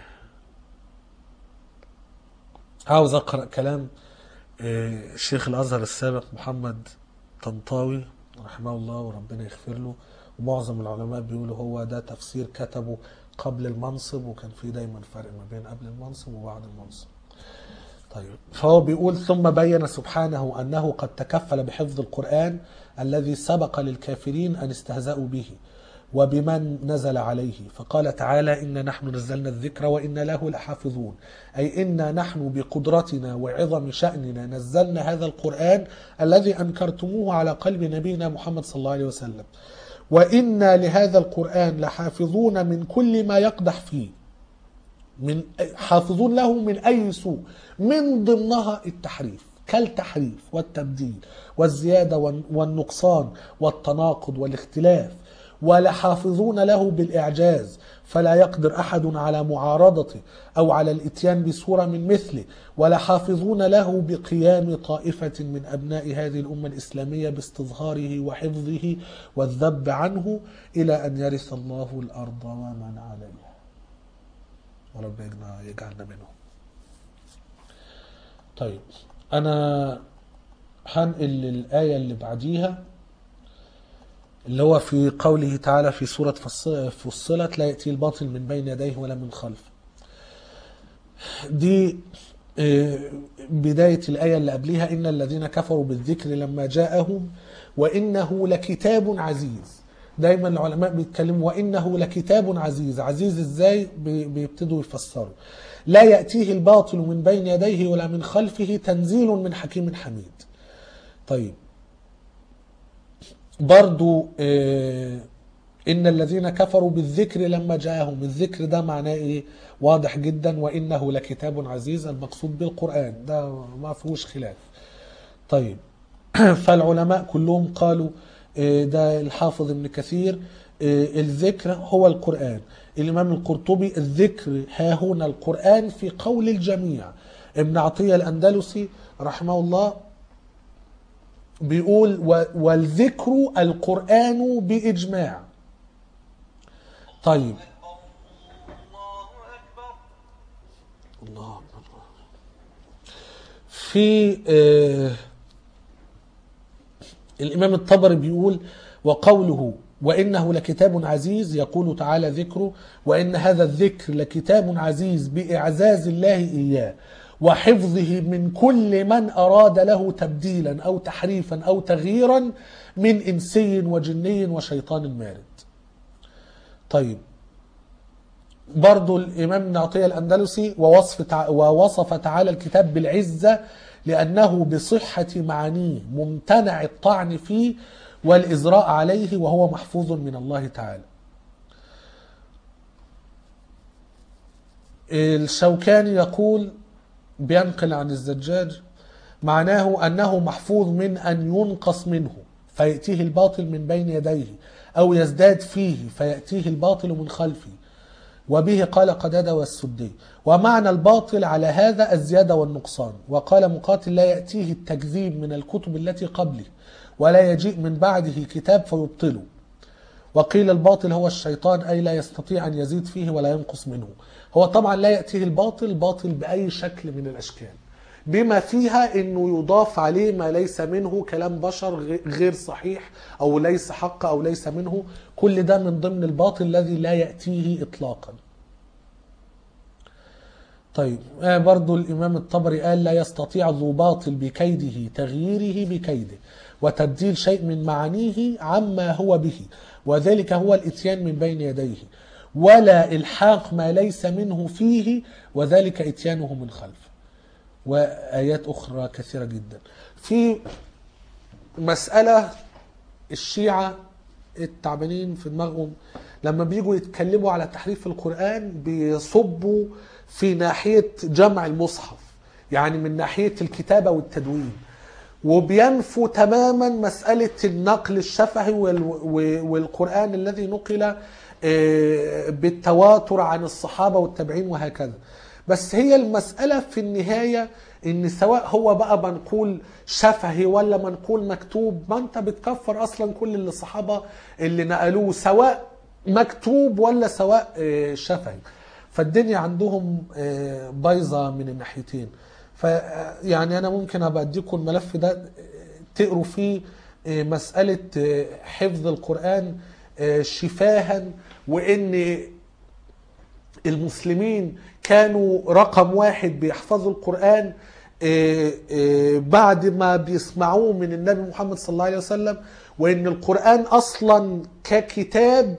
عاوز أقرأ كلام إيه شيخ الأزهر السابق محمد طنطاوي رحمه الله وربنا يغفر له ومعظم العلماء بيقولوا هو ده تفسير كتبه قبل المنصب وكان في دايما فرق ما بين قبل المنصب وبعد المنصب طيب فهو بيقول ثم بين سبحانه أنه قد تكفل بحفظ القرآن الذي سبق للكافرين أن استهزأوا به وبمن نزل عليه فقال تعالى إن نحن نزلنا الذكر وإن له لحافظون أي إنا نحن بقدرتنا وعظم شأننا نزلنا هذا القرآن الذي أنكرتموه على قلب نبينا محمد صلى الله عليه وسلم وإنا لهذا القرآن لحافظون من كل ما يقدح فيه من حافظون له من أي سوء من ضمنها التحريف كالتحريف والتبديل والزيادة والنقصان والتناقض والاختلاف ولحافظون له بالإعجاز فلا يقدر أحد على معارضته أو على الإتيان بسورة من مثله ولحافظون له بقيام طائفة من أبناء هذه الأمة الإسلامية باستظهاره وحفظه والذب عنه إلى أن يرث الله الأرض ومن عليها وربنا يجعلنا منهم طيب أنا هنقل للآية اللي بعديها اللي هو في قوله تعالى في سورة فصلت لا يأتي الباطل من بين يديه ولا من خلفه دي بداية الآية اللي قبلها إن الذين كفروا بالذكر لما جاءهم وإنه لكتاب عزيز دايما العلماء بيتكلموا وإنه لكتاب عزيز عزيز إزاي بيبتدوا يفسروا لا يأتيه الباطل من بين يديه ولا من خلفه تنزيل من حكيم حميد طيب برضو إيه إن الذين كفروا بالذكر لما جاءهم الذكر ده معناه إيه واضح جدا وإنه لكتاب عزيز المقصود بالقرآن ده ما فيهوش خلاف طيب فالعلماء كلهم قالوا إيه ده الحافظ ابن كثير إيه الذكر هو القرآن الإمام القرطبي الذكر ها هنا القرآن في قول الجميع ابن عطية الأندلسي رحمه الله بيقول والذكر القرآن بإجماع طيب الله أكبر في آه الإمام الطبري بيقول وقوله وإنه لكتاب عزيز يقول تعالى ذكره وإن هذا الذكر لكتاب عزيز بإعزاز الله إياه وحفظه من كل من أراد له تبديلا أو تحريفا أو تغييرا من إنسي وجني وشيطان مارد طيب برضو الإمام ابن عطية الأندلسي ووصف تع... ووصف تعالى الكتاب بالعزة لأنه بصحة معانيه ممتنع الطعن فيه والإزراء عليه وهو محفوظ من الله تعالى الشوكاني يقول بينقل عن الزجاج معناه أنه محفوظ من أن ينقص منه فيأتيه الباطل من بين يديه أو يزداد فيه فيأتيه الباطل من خلفه وبه قال قدادة والسدي ومعنى الباطل على هذا الزيادة والنقصان وقال مقاتل لا يأتيه التكذيب من الكتب التي قبله ولا يجيء من بعده كتاب فيبطله وقيل الباطل هو الشيطان أي لا يستطيع أن يزيد فيه ولا ينقص منه هو طبعا لا يأتيه الباطل باطل بأي شكل من الأشكال بما فيها انه يضاف عليه ما ليس منه كلام بشر غير صحيح او ليس حق او ليس منه كل ده من ضمن الباطل الذي لا ياتيه اطلاقا طيب آه برضو الامام الطبري قال لا يستطيع ذو باطل بكيده تغييره بكيده وتبديل شيء من معانيه عما هو به وذلك هو الاتيان من بين يديه ولا الحاق ما ليس منه فيه وذلك اتيانه من خلفه وآيات أخرى كثيرة جدا في مسألة الشيعة التعبانين في دماغهم لما بيجوا يتكلموا على تحريف القرآن بيصبوا في ناحية جمع المصحف يعني من ناحية الكتابة والتدوين وبينفوا تماما مسألة النقل الشفهي والقرآن الذي نقل بالتواتر عن الصحابة والتابعين وهكذا بس هي المسألة في النهاية ان سواء هو بقى منقول شفهي ولا منقول مكتوب ما انت بتكفر اصلا كل اللي الصحابة اللي نقلوه سواء مكتوب ولا سواء شفهي فالدنيا عندهم بايظة من الناحيتين فيعني انا ممكن ابقى اديكم الملف ده تقروا فيه مسألة حفظ القرآن شفاها وان المسلمين كانوا رقم واحد بيحفظوا القرآن بعد ما بيسمعوه من النبي محمد صلى الله عليه وسلم وان القرآن اصلا ككتاب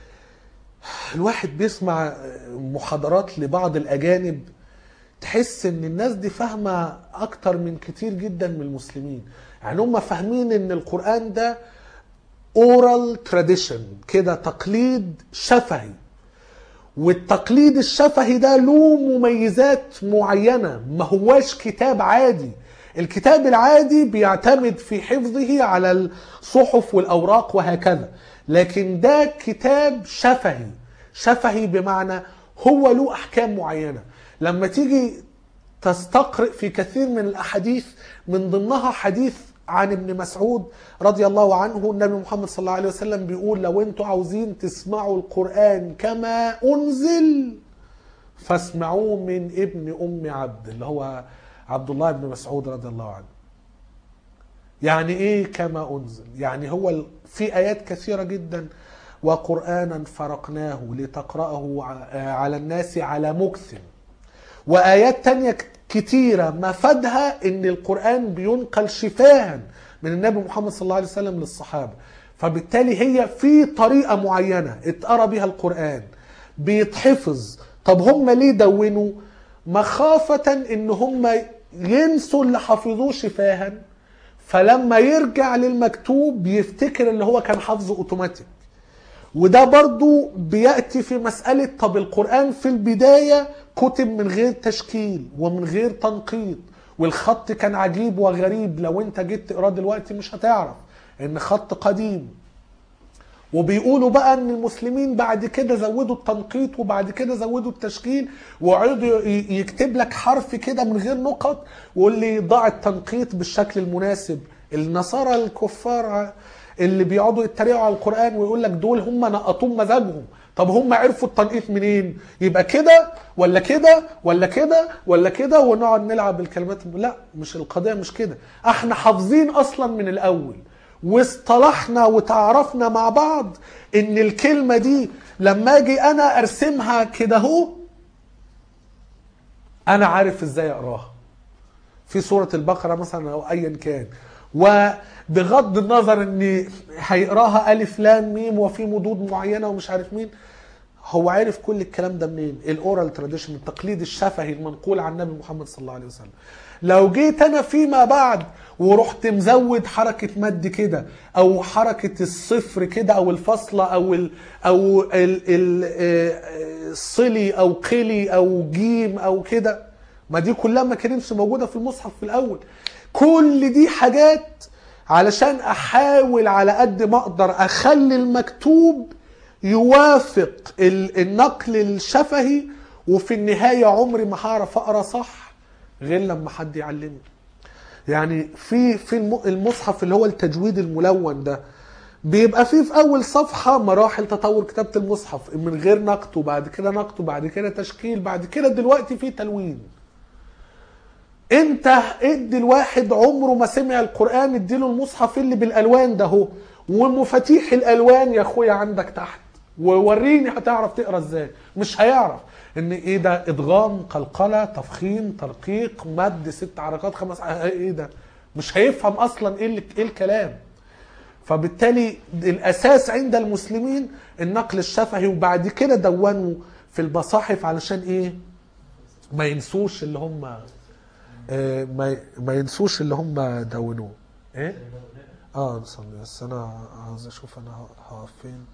الواحد بيسمع محاضرات لبعض الاجانب تحس ان الناس دي فاهمة اكتر من كتير جدا من المسلمين يعني هم فاهمين ان القرآن ده اورال تراديشن كده تقليد شفهي والتقليد الشفهي ده له مميزات معينة ما هواش كتاب عادي الكتاب العادي بيعتمد في حفظه على الصحف والأوراق وهكذا لكن ده كتاب شفهي شفهي بمعنى هو له أحكام معينة لما تيجي تستقرئ في كثير من الأحاديث من ضمنها حديث عن ابن مسعود رضي الله عنه النبي محمد صلى الله عليه وسلم بيقول لو انتوا عاوزين تسمعوا القرآن كما أنزل فاسمعوه من ابن أم عبد اللي هو عبد الله بن مسعود رضي الله عنه يعني ايه كما أنزل يعني هو في آيات كثيرة جدا وقرآنا فرقناه لتقرأه على الناس على مكث وآيات تانية كتيرة مفادها ان القرآن بينقل شفاها من النبي محمد صلى الله عليه وسلم للصحابة فبالتالي هي في طريقة معينة اتقرى بها القرآن بيتحفظ طب هم ليه دونوا مخافة ان هم ينسوا اللي حفظوه شفاها فلما يرجع للمكتوب يفتكر اللي هو كان حافظه اوتوماتيك وده برضو بيأتي في مسألة طب القرآن في البداية كتب من غير تشكيل ومن غير تنقيط والخط كان عجيب وغريب لو انت جيت تقراه دلوقتي مش هتعرف ان خط قديم وبيقولوا بقى ان المسلمين بعد كده زودوا التنقيط وبعد كده زودوا التشكيل وقعدوا يكتب لك حرف كده من غير نقط ويقول لي ضع التنقيط بالشكل المناسب النصارى الكفار اللي بيقعدوا يتريقوا على القران ويقول لك دول هم نقطوه مزاجهم طب هم عرفوا التنقيط منين يبقى كده ولا كده ولا كده ولا كده ونقعد نلعب بالكلمات لا مش القضيه مش كده احنا حافظين اصلا من الاول واصطلحنا وتعرفنا مع بعض ان الكلمة دي لما اجي انا ارسمها كده اهو انا عارف ازاي اقراها في سورة البقرة مثلا او ايا كان وبغض النظر ان هيقراها الف لام ميم وفي مدود معينة ومش عارف مين هو عارف كل الكلام ده منين الاورال تراديشن التقليد الشفهي المنقول عن النبي محمد صلى الله عليه وسلم لو جيت انا فيما بعد ورحت مزود حركه مد كده او حركه الصفر كده او الفاصله او ال او ال ال آه، الصلي او قلي او جيم او كده ما دي كلها ما كانتش موجوده في المصحف في الاول كل دي حاجات علشان احاول على قد ما اقدر اخلي المكتوب يوافق ال- النقل الشفهي وفي النهايه عمري ما هعرف اقرا صح غير لما حد يعلمني يعني في في الم- المصحف اللي هو التجويد الملون ده بيبقى فيه في اول صفحه مراحل تطور كتابه المصحف من غير نقط وبعد كده نقط وبعد كده تشكيل بعد كده دلوقتي في تلوين انت ادي الواحد عمره ما سمع القران اديله المصحف اللي بالالوان ده هو ومفاتيح الالوان يا اخويا عندك تحت ووريني هتعرف تقرا ازاي مش هيعرف ان ايه ده ادغام قلقله تفخيم ترقيق مد ست حركات خمس ح- ايه ده مش هيفهم اصلا ايه اللي- ايه الكلام فبالتالي الاساس عند المسلمين النقل الشفهي وبعد كده دونوا في المصاحف علشان ايه ما ينسوش اللي هم آه، ما ما ينسوش اللي هم دونوه ايه اه نصلي بس انا عاوز اشوف انا هقف فين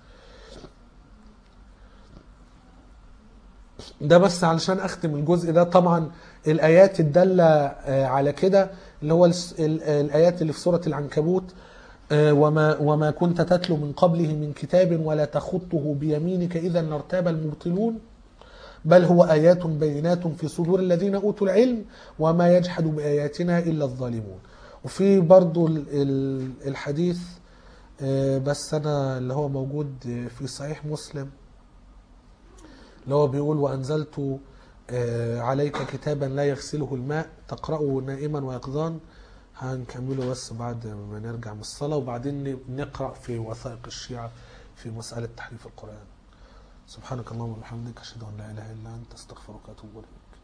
ده بس علشان اختم الجزء ده طبعا الايات الداله آه، على كده اللي هو الس- ال- الايات اللي في سوره العنكبوت آه، وما وما كنت تتلو من قبله من كتاب ولا تخطه بيمينك اذا لارتاب المبطلون بل هو آيات بينات في صدور الذين أوتوا العلم وما يجحد بآياتنا إلا الظالمون وفي برضو ال- ال- الحديث آه، بس أنا اللي هو موجود في صحيح مسلم اللي هو بيقول وأنزلت آه، عليك كتابا لا يغسله الماء تقرأه نائما ويقظان هنكمله بس بعد ما نرجع من الصلاة وبعدين نقرأ في وثائق الشيعة في مسألة تحريف القرآن سبحانك اللهم وبحمدك أشهد أن لا إله إلا أنت أستغفرك وأتوب إليك